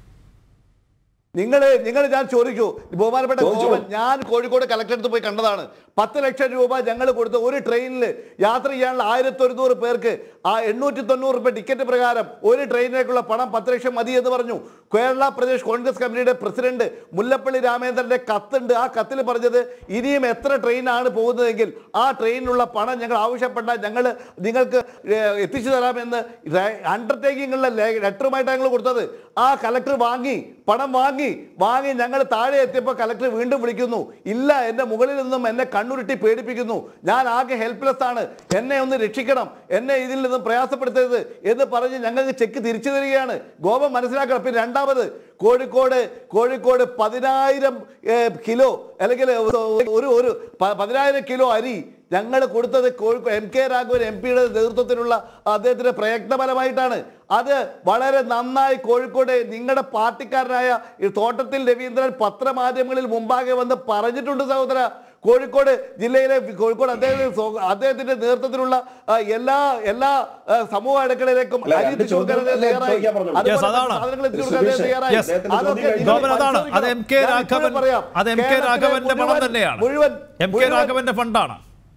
നിങ്ങൾ നിങ്ങൾ ഞാൻ ചോദിക്കൂ ബഹുമാനപ്പെട്ട ചോദിച്ചോ. ഗോപൻ ഞാൻ കോഴിക്കോട് കളക്ടറേറ്റ് പോയി കണ്ടതാണ് പത്ത് ലക്ഷം രൂപ ഞങ്ങൾ കൊടുത്ത ഒരു ട്രെയിനിൽ യാത്ര ചെയ്യാനുള്ള ആയിരത്തി ഒരുന്നൂറ് പേർക്ക് ആ എണ്ണൂറ്റി തൊണ്ണൂറ് രൂപ ടിക്കറ്റ് പ്രകാരം ഒരു ട്രെയിനിലേക്കുള്ള പണം പത്ത് ലക്ഷം മതി എന്ന് പറഞ്ഞു കേരള പ്രദേശ് കോൺഗ്രസ് കമ്മിറ്റിയുടെ പ്രസിഡന്റ് മുല്ലപ്പള്ളി രാമേന്ദ്രന്റെ കത്തുണ്ട് ആ കത്തിൽ പറഞ്ഞത് ഇനിയും എത്ര ട്രെയിനാണ് പോകുന്നതെങ്കിൽ ആ ട്രെയിനിലുള്ള പണം ഞങ്ങൾ ആവശ്യപ്പെട്ട ഞങ്ങൾ നിങ്ങൾക്ക് ഏഹ്, എത്തിച്ചു തരാമെന്ന് അണ്ടർടേക്കിങ്ങുള്ള ലെറ്ററുമായിട്ടാണ് ഞങ്ങൾ കൊടുത്തത് ആ കലക്ടർ വാങ്ങി പണം വാങ്ങി വാങ്ങി ഞങ്ങൾ താഴെ എത്തിയപ്പോൾ കലക്ടർ വീണ്ടും വിളിക്കുന്നു ഇല്ല എൻ്റെ മുകളിൽ നിന്നും എന്നെ കണ്ണുരുട്ടി പേടിപ്പിക്കുന്നു ഞാൻ ആകെ ഹെൽപ്ലെസ് ആണ് എന്നെ ഒന്ന് രക്ഷിക്കണം എന്നെ ഇതിൽ നിന്നും പ്രയാസപ്പെടുത്തരുത് എന്ന് പറഞ്ഞ് ഞങ്ങൾക്ക് ചെക്ക് തിരിച്ചു തരികയാണ് ഗോപം മനസ്സിലാക്കണം പിന്നെ രണ്ടാമത് കോഴിക്കോട് കോഴിക്കോട് പതിനായിരം ഏഹ്, കിലോ അല്ലെങ്കിൽ ഒരു ഒരു പ- പതിനായിരം കിലോ അരി ഞങ്ങൾ കൊടുത്തത് Kozhikode M K Raghavan M പിയുടെ നേതൃത്വത്തിലുള്ള അദ്ദേഹത്തിന്റെ പ്രയത്നഫലമായിട്ടാണ് അത് വളരെ നന്നായി കോഴിക്കോട് നിങ്ങളുടെ പാർട്ടിക്കാരനായ ഈ തോട്ടത്തിൽ രവീന്ദ്രൻ പത്രമാധ്യമങ്ങളിൽ മുമ്പാകെ വന്ന് പറഞ്ഞിട്ടുണ്ട് സഹോദര കോഴിക്കോട് ജില്ലയിലെ കോഴിക്കോട് അദ്ദേഹത്തിന്റെ സ്വ- അദ്ദേഹത്തിന്റെ നേതൃത്വത്തിലുള്ള ആ, എല്ലാ എല്ലാ ആ, സമൂഹ അടുക്കളയിലേക്കും അല്ല, അരി രണ്ട് എത്തിച്ചു കൊടുക്കാൻ ചോദ്യം അദ്ദേഹം തയ്യാറായി. ചോദിക്കാൻ പറഞ്ഞോളൂ. അതുപോലെ Yes, അതാണ്. സാധനങ്ങൾ എത്തിച്ചു കൊടുക്കാൻ അദ്ദേഹം സുബീഷ്, തയ്യാറായി. yes. അതൊക്കെ ചോദ്യം നിങ്ങൾ ഗോപൻ അതാണ്. അത് എം കെ ഞാൻ രാഘവൻ ഇപ്പോഴും പറയാം. അത് എം കെ കേരളത്തിലെ രാഘവന്റെ പണം മുഴുവൻ- തന്നെയാണ് മുഴുവൻ എം കെ മുഴുവൻ രാഘവന്റെ ഫണ്ടാണ്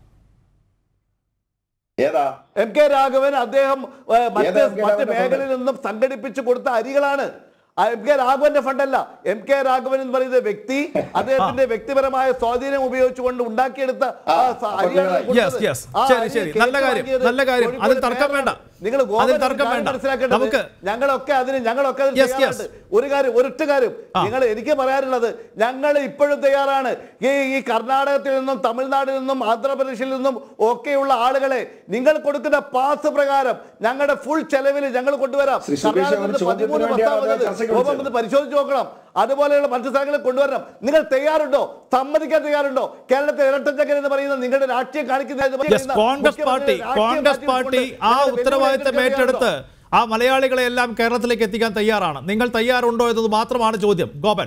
ഏതാ എം കെ രാഘവൻ അദ്ദേഹം ഏ, മറ്റ് ഏതാ എം കെ മറ്റ് രാഘവന്റെ മേഖലയിൽ നിന്നും സംഘടിപ്പിച്ചു കൊടുത്ത അരികളാണ് ആ എം കെ രാഘവന്റെ ഫണ്ടല്ല എം കെ രാഘവൻ എന്ന് പറയുന്ന വ്യക്തി അദ്ദേഹത്തിന്റെ വ്യക്തിപരമായ സ്വാധീനം ഉപയോഗിച്ചുകൊണ്ട് ഉണ്ടാക്കിയെടുത്ത ആ സ- അപ്പോൾ അരിയാണ് clear ആയി. കൊടുത്തത്. Yes, yes. ആ ശരി, അരി ശരി. കേക്ക് നല്ല കാര്യം, വാങ്ങിയത് നല്ല കാര്യം. കോഴിക്കോട് അതിൽ തർക്കം മേയറാണ്. വേണ്ട. നിങ്ങൾ അതിൽ ഗോപൻ തർക്കം കാര്യം വേണ്ട. മനസ്സിലാക്കേണ്ടത് നമുക്ക് ഞങ്ങളൊക്കെ അതിന് ഞങ്ങളൊക്കെ അതിന് Yes, yes. തയ്യാറുണ്ട് ഒരു കാര്യം ഒരൊറ്റ കാര്യം നിങ്ങൾ എനിക്ക് പറയാനുള്ളത് ഞങ്ങൾ ഇപ്പോഴും തയ്യാറാണ് ഈ ഈ കർണാടകത്തിൽ നിന്നും തമിഴ്നാട്ടിൽ നിന്നും ആന്ധ്രാപ്രദേശിൽ നിന്നും ഒക്കെയുള്ള ആളുകളെ നിങ്ങൾ കൊടുക്കുന്ന പാസ് പ്രകാരം ഞങ്ങളുടെ ഫുൾ ചെലവിൽ ഞങ്ങൾ കൊണ്ടുവരാം ശ്രീ സുബീഷ് കർണാടകത്തിൽ ഒരു നിന്ന് ചോദ്യത്തിന് പതിമൂന്ന് വേണ്ടിയാണ് ബസ്സാ വന്നത്. ചർച്ചയ്ക്ക് ഗോപൻ വിളിച്ചത്. ഒന്ന് പരിശോധിച്ച് നോക്കണം അതുപോലെയുള്ള മറ്റു സ്ഥലങ്ങളിൽ കൊണ്ടുവരണം നിങ്ങൾ തയ്യാറുണ്ടോ സമ്മതിക്കാൻ തയ്യാറുണ്ടോ കേരളത്തിൽ ഇരട്ടച്ചക്കൻ എന്ന് പറയുന്ന നിങ്ങളുടെ രാഷ്ട്രീയം കാണിക്കുന്ന എന്ന് യെസ് പറയുന്ന കോൺഗ്രസ് മുഖ്യമന്ത്രി പാർട്ടി രാഷ്ട്രീയം കോൺഗ്രസ് പാർട്ടി മാറ്റിവെച്ചുകൊണ്ട് ആ ഞങ്ങൾ ഉത്തരവാദിത്തം വെല്ലുവിളി ഏറ്റെടുത്ത് ഏറ്റെടുക്കുകയാണോ? ആ മലയാളികളെ എല്ലാം കേരളത്തിലേക്ക് എത്തിക്കാൻ തയ്യാറാണ് നിങ്ങൾ തയ്യാറുണ്ടോ എന്നത് മാത്രമാണ് ചോദ്യം ഗോപൻ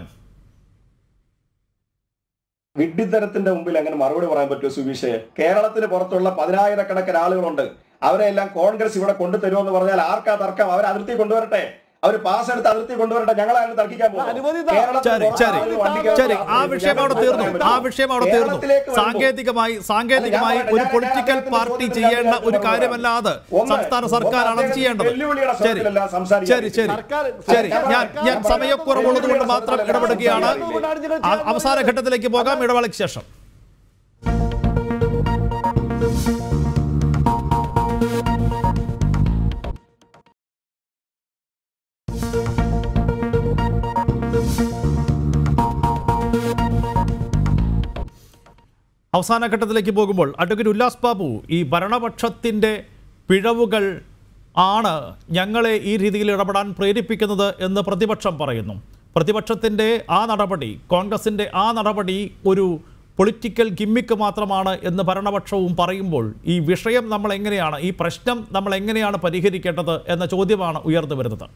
വിഡ്ഢിത്തരത്തിന്റെ മുമ്പിൽ അങ്ങനെ മറുപടി പറയാൻ പറ്റുമോ സുബീഷെ കേരളത്തിന് പുറത്തുള്ള പതിനായിരക്കണക്കിന് ആളുകളുണ്ട് അവരെ എല്ലാം കോൺഗ്രസ് ഇവിടെ കൊണ്ടുതരുമെന്ന് പറഞ്ഞാൽ ആർക്കാ തർക്കം അവർ അതിർത്തി കൊണ്ടുവരട്ടെ അവർ പാസ് എടുത്ത് അതിർത്തി കൊണ്ടുവരട്ടെ ഞങ്ങൾ അതിന് തർക്കിക്കാൻ പോകുന്നു. അനുമതി താ. കേരളത്തിന് ശരി പുറത്ത് ശരി ആളുകൾ വണ്ടിക്കകത്ത് ശരി ആ ആളുകൾ വിഷയം അവിടെ ഞങ്ങൾ തീർന്നു പറയാൻ ആ പറ്റും. വിഷയം അവിടെ തീർന്നു കേരളത്തിലേക്ക് വരുമ്പോൾ- സാങ്കേതികമായി സാങ്കേതികമായി അല്ല, ഞാൻ ഒരു പറയാം, പൊളിറ്റിക്കൽ ഞാൻ പാർട്ടി അദ്ദേഹത്തിന്റെ ചെയ്യേണ്ട ഒരു ചോദ്യത്തിന് കാര്യമല്ല അത് ഒന്ന്, സംസ്ഥാന സർക്കാരാണ് അത് അദ്ദേഹം ചെയ്യേണ്ടത് വെല്ലുവിളിയുടെ ശരി സ്വരത്തിലല്ല സംസാരിക്കാൻ ശരി ശരി സർക്കാർ- ശരി സർക്കാർ- ഞാൻ ഞാൻ സർക്കാർ സമയക്കുറവുള്ളത് കൊണ്ട് മാത്രം സർക്കാർ ഇടപെടുകയാണ് സർക്കാർ ആ- അവസാന ഘട്ടത്തിലേക്ക് പോകാം ഇടവേളയ്ക്ക് ശേഷം അവസാന ഘട്ടത്തിലേക്ക് പോകുമ്പോൾ അഡ്വക്കേറ്റ് ഉല്ലാസ് ബാബു ഈ ഭരണപക്ഷത്തിൻ്റെ പിഴവുകൾ ആണ് ഞങ്ങളെ ഈ രീതിയിൽ ഇടപെടാൻ പ്രേരിപ്പിക്കുന്നത് എന്ന് പ്രതിപക്ഷം പറയുന്നു പ്രതിപക്ഷത്തിൻ്റെ ആ നടപടി കോൺഗ്രസിൻ്റെ ആ നടപടി ഒരു പൊളിറ്റിക്കൽ ഗിമ്മിക്ക് മാത്രമാണ് എന്ന് ഭരണപക്ഷവും പറയുമ്പോൾ ഈ വിഷയം നമ്മൾ എങ്ങനെയാണ് ഈ പ്രശ്നം നമ്മൾ എങ്ങനെയാണ് പരിഹരിക്കേണ്ടത് എന്ന ചോദ്യമാണ് ഉയർന്നു വരുന്നത്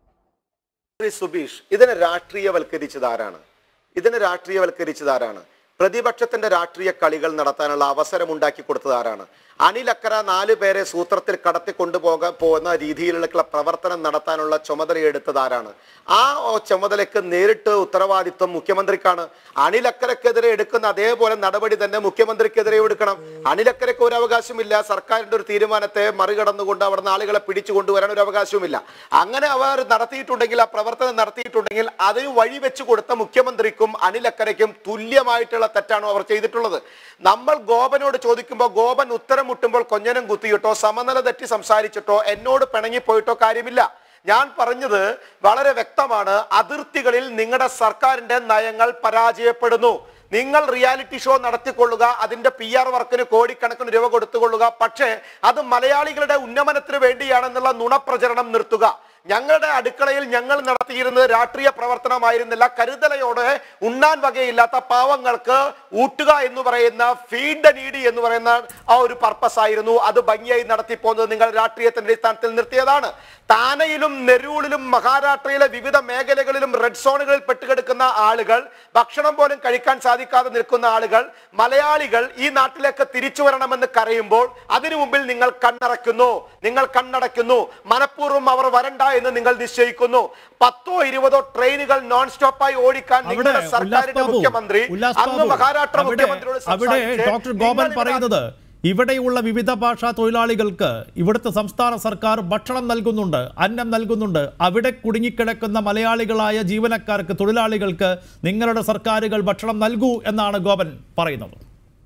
ശ്രീ സുബീഷ് ഇതിനെ രാഷ്ട്രീയവൽക്കരിച്ചത് ആരാണ് ഇതിനെ രാഷ്ട്രീയവൽക്കരിച്ചത് ആരാണ് പ്രതിപക്ഷത്തിന്റെ രാഷ്ട്രീയ കളികൾ നടത്താനുള്ള അവസരം ഉണ്ടാക്കി കൊടുത്തത് ആരാണ് അനിലക്കര നാല് പേരെ സൂത്രത്തിൽ കടത്തി കൊണ്ടുപോകാൻ പോകുന്ന രീതിയിലുള്ള പ്രവർത്തനം നടത്താനുള്ള ചുമതല എടുത്തത് ആരാണ് ആ ചുമതലയ്ക്ക് നേരിട്ട് ഉത്തരവാദിത്വം മുഖ്യമന്ത്രിക്കാണ് അനിലക്കരക്കെതിരെ എടുക്കുന്ന അതേപോലെ നടപടി തന്നെ മുഖ്യമന്ത്രിക്കെതിരെ എടുക്കണം അനിലക്കരയ്ക്ക് ഒരു അവകാശമില്ല സർക്കാരിന്റെ ഒരു തീരുമാനത്തെ മറികടന്നുകൊണ്ട് അവിടുന്ന് ആളുകളെ പിടിച്ചു കൊണ്ടുവരാൻ ഒരു അവകാശവുമില്ല അങ്ങനെ അവർ നടത്തിയിട്ടുണ്ടെങ്കിൽ ആ പ്രവർത്തനം നടത്തിയിട്ടുണ്ടെങ്കിൽ അതിന് വഴി വെച്ച് കൊടുത്ത മുഖ്യമന്ത്രിക്കും അനിലക്കരയ്ക്കും തുല്യമായിട്ടുള്ള തെറ്റാണോ അവർ ചെയ്തിട്ടുള്ളത് നമ്മൾ ഗോപനോട് ചോദിക്കുമ്പോൾ ഗോപൻ ഉത്തരം മുട്ടുമ്പോൾ കൊഞ്ഞനം കുത്തിയിട്ടോ സമനില തെറ്റി സംസാരിച്ചിട്ടോ എന്നോട് പിണങ്ങിപ്പോയിട്ടോ കാര്യമില്ല ഞാൻ പറഞ്ഞത് വളരെ വ്യക്തമാണ് അതിർത്തികളിൽ നിങ്ങളുടെ സർക്കാരിന്റെ നയങ്ങൾ പരാജയപ്പെടുന്നു നിങ്ങൾ റിയാലിറ്റി ഷോ നടത്തിക്കൊള്ളുക അതിന്റെ പി ആർ വർക്കിന് കോടിക്കണക്കിന് രൂപ കൊടുത്തുകൊള്ളുക പക്ഷേ അത് മലയാളികളുടെ ഉന്നമനത്തിന് വേണ്ടിയാണെന്നുള്ള നുണപ്രചരണം നിർത്തുക ഞങ്ങളുടെ അടുക്കളയിൽ ഞങ്ങൾ നടത്തിയിരുന്നത് രാഷ്ട്രീയ പ്രവർത്തനമായിരുന്നില്ല കരുതലയോടെ ഉണ്ണാൻ വകയില്ലാത്ത പാവങ്ങൾക്ക് ഊട്ടുക എന്ന് പറയുന്ന ഫീഡ് ദ നീഡി എന്ന് പറയുന്ന ആ ഒരു പർപ്പസ് ആയിരുന്നു അത് ഭംഗിയായി നടത്തിപ്പോകുന്നത് നിങ്ങൾ രാഷ്ട്രീയത്തിന്റെ അടിസ്ഥാനത്തിൽ നിർത്തിയതാണ് താനയിലും നെരൂളിലും മഹാരാഷ്ട്രയിലെ വിവിധ മേഖലകളിലും റെഡ് സോണുകളിൽ പെട്ടുകിടക്കുന്ന ആളുകൾ ഭക്ഷണം പോലും കഴിക്കാൻ സാധിക്കാതെ നിൽക്കുന്ന ആളുകൾ മലയാളികൾ ഈ നാട്ടിലേക്ക് തിരിച്ചു വരണമെന്ന് കരയുമ്പോൾ അതിനു മുമ്പിൽ നിങ്ങൾ കണ്ണടയ്ക്കുന്നു നിങ്ങൾ കണ്ണടയ്ക്കുന്നു മനഃപൂർവ്വം അവർ വരണ്ട എന്ന് നിങ്ങൾ നിശ്ചയിക്കുന്നു പത്തോ ഇരുപതോ ട്രെയിനുകൾ നോൺ സ്റ്റോപ്പായി ഓടിക്കാൻ അവിടെ നിങ്ങളുടെ ഉല്ലാസ് സർക്കാരിന്റെ ബാബു, മുഖ്യമന്ത്രി ഉല്ലാസ് അന്ന് ബാബു, മഹാരാഷ്ട്ര അവിടെ മുഖ്യമന്ത്രിയോട് അവിടെ സംസാരിച്ച് ഡോക്ടർ ഗോപൻ നിങ്ങൾ ഇവിടെ പറയുന്നത് ഇവിടെയുള്ള വിവിധ ഭാഷാ തൊഴിലാളികൾക്ക് ഇവിടുത്തെ സംസ്ഥാന സർക്കാർ ഭക്ഷണം നൽകുന്നുണ്ട് അന്നം നൽകുന്നുണ്ട് അവിടെ കുടുങ്ങിക്കിടക്കുന്ന മലയാളികളായ ജീവനക്കാർക്ക് തൊഴിലാളികൾക്ക് നിങ്ങളുടെ സർക്കാരുകൾ ഭക്ഷണം നൽകൂ എന്നാണ് ഗോപൻ പറയുന്നത്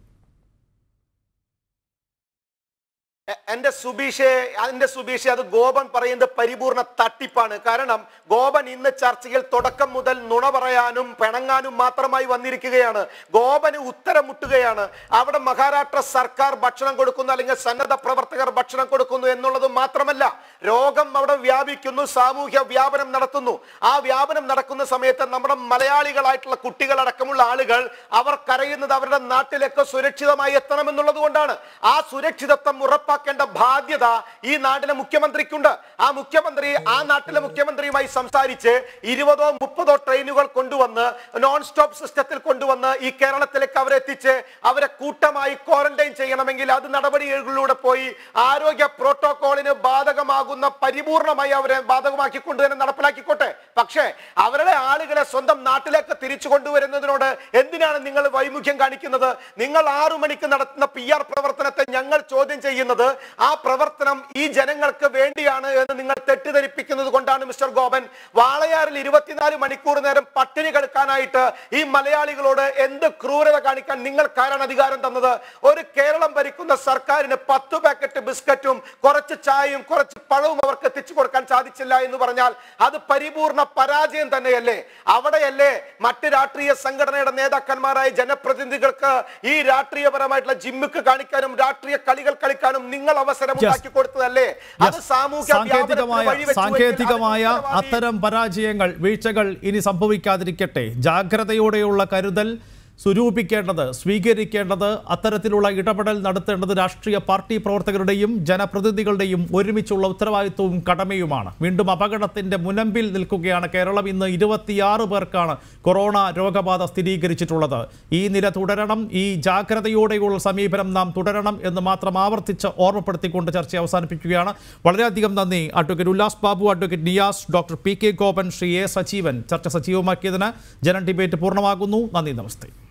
എ- എന്റെ സുബീഷെ അതിന്റെ സുബീഷെ അത് ഗോപൻ പറയുന്നത് പരിപൂർണ തട്ടിപ്പാണ് കാരണം ഗോപൻ ഇന്ന് ചർച്ചയിൽ തുടക്കം മുതൽ നുണ പറയാനും പിണങ്ങാനും മാത്രമായി വന്നിരിക്കുകയാണ് ഗോപന് ഉത്തരം മുട്ടുകയാണ് അവിടെ മഹാരാഷ്ട്ര സർക്കാർ ഭക്ഷണം കൊടുക്കുന്നു അല്ലെങ്കിൽ സന്നദ്ധ പ്രവർത്തകർ ഭക്ഷണം കൊടുക്കുന്നു എന്നുള്ളത് മാത്രമല്ല രോഗം അവിടെ വ്യാപിക്കുന്നു സാമൂഹ്യ വ്യാപനം നടത്തുന്നു ആ വ്യാപനം നടക്കുന്ന സമയത്ത് നമ്മുടെ മലയാളികളായിട്ടുള്ള കുട്ടികളടക്കമുള്ള ആളുകൾ അവർ കരയുന്നത് അവരുടെ നാട്ടിലേക്ക് സുരക്ഷിതമായി എത്തണമെന്നുള്ളത് കൊണ്ടാണ് ആ സുരക്ഷിതത്വം ഉറപ്പാക്കേണ്ട ബാധ്യത ഈ നാട്ടിലെ മുഖ്യമന്ത്രിക്കുണ്ട് ആ മുഖ്യമന്ത്രി ആ നാട്ടിലെ മുഖ്യമന്ത്രിയുമായി സംസാരിച്ച് ഇരുപതോ മുപ്പതോ ട്രെയിനുകൾ കൊണ്ടുവന്ന് നോൺ സ്റ്റോപ്പ് സിസ്റ്റത്തിൽ കൊണ്ടുവന്ന് ഈ കേരളത്തിലേക്ക് അവരെ എത്തിച്ച് അവരെ കൂട്ടമായി ക്വാറന്റൈൻ ചെയ്യണമെങ്കിൽ അത് നടപടികളിലൂടെ പോയി ആരോഗ്യ പ്രോട്ടോകോളിന് ബാധകമാകുന്ന പരിപൂർണമായി അവരെ ബാധകമാക്കിക്കൊണ്ട് തന്നെ നടപ്പിലാക്കിക്കോട്ടെ പക്ഷേ അവരുടെ ആളുകളെ സ്വന്തം നാട്ടിലേക്ക് തിരിച്ചു കൊണ്ടുവരുന്നതിനോട് എന്തിനാണ് നിങ്ങൾ വൈമുഖ്യം കാണിക്കുന്നത് നിങ്ങൾ ആറു മണിക്ക് നടത്തുന്ന പി ആർ പ്രവർത്തനത്തെ ഞങ്ങൾ ചോദ്യം ചെയ്യുന്നത് ആ പ്രവർത്തനം ഈ ജനങ്ങൾക്ക് വേണ്ടിയാണ് എന്ന് നിങ്ങൾ തെറ്റിദ്ധരിപ്പിക്കുന്നത് കൊണ്ടാണ് മിസ്റ്റർ ഗോപൻ വാളയാറിൽ ഇരുപത്തിനാല് മണിക്കൂർ നേരം പട്ടിണി കിടക്കാനായിട്ട് ഈ മലയാളികളോട് എന്ത് ക്രൂരത കാണിക്കാൻ നിങ്ങൾക്കാരാണ് അധികാരം തന്നത് ഒരു കേരളം ഭരിക്കുന്ന സർക്കാരിന് പത്ത് പാക്കറ്റ് ബിസ്ക്കറ്റും കുറച്ച് ചായയും കുറച്ച് പഴവും അവർക്ക് എത്തിച്ചു കൊടുക്കാൻ സാധിച്ചില്ല എന്ന് പറഞ്ഞാൽ അത് പരിപൂർണ പരാജയം തന്നെയല്ലേ അവിടെയല്ലേ മറ്റ് രാഷ്ട്രീയ സംഘടനയുടെ നേതാക്കന്മാരായ ജനപ്രതിനിധികൾക്ക് ഈ രാഷ്ട്രീയപരമായിട്ടുള്ള ജിമ്മിക്ക് കാണിക്കാനും രാഷ്ട്രീയ കളികൾ കളിക്കാനും നിങ്ങൾ അവസരം Yes. ഉണ്ടാക്കി കൊടുത്തതല്ലേ അത് Yes. സാമൂഹ്യ സാങ്കേതികമായ വ്യാപനത്തിന് വഴിവെച്ചുവെങ്കിൽ സാങ്കേതികമായ അതിന് ഉത്തരവാദി അത്തരം പരാജയങ്ങൾ വീഴ്ചകൾ ഇനി സംഭവിക്കാതിരിക്കട്ടെ ജാഗ്രതയോടെയുള്ള കരുതൽ സ്വരൂപിക്കേണ്ടത് സ്വീകരിക്കേണ്ടത് അത്തരത്തിലുള്ള ഇടപെടൽ നടത്തേണ്ടത് രാഷ്ട്രീയ പാർട്ടി പ്രവർത്തകരുടെയും ജനപ്രതിനിധികളുടെയും ഒരുമിച്ചുള്ള ഉത്തരവാദിത്വവും കടമയുമാണ് വീണ്ടും അപകടത്തിന്റെ മുനമ്പിൽ നിൽക്കുകയാണ് കേരളം ഇന്ന് ഇരുപത്തിയാറ് പേർക്കാണ് കൊറോണ രോഗബാധ സ്ഥിരീകരിച്ചിട്ടുള്ളത് ഈ നില തുടരണം ഈ ജാഗ്രതയോടെയുള്ള സമീപനം നാം തുടരണം എന്ന് മാത്രം ആവർത്തിച്ച് ഓർമ്മപ്പെടുത്തിക്കൊണ്ട് ചർച്ച അവസാനിപ്പിക്കുകയാണ് വളരെയധികം നന്ദി advocate Ullas Babu advocate Niyas doctor P K Gopan Shri A Sajeevan ചർച്ച സജീവമാക്കിയതിന് ജനൻ ഡിബേറ്റ് പൂർണ്ണമാകുന്നു നന്ദി നമസ്തേ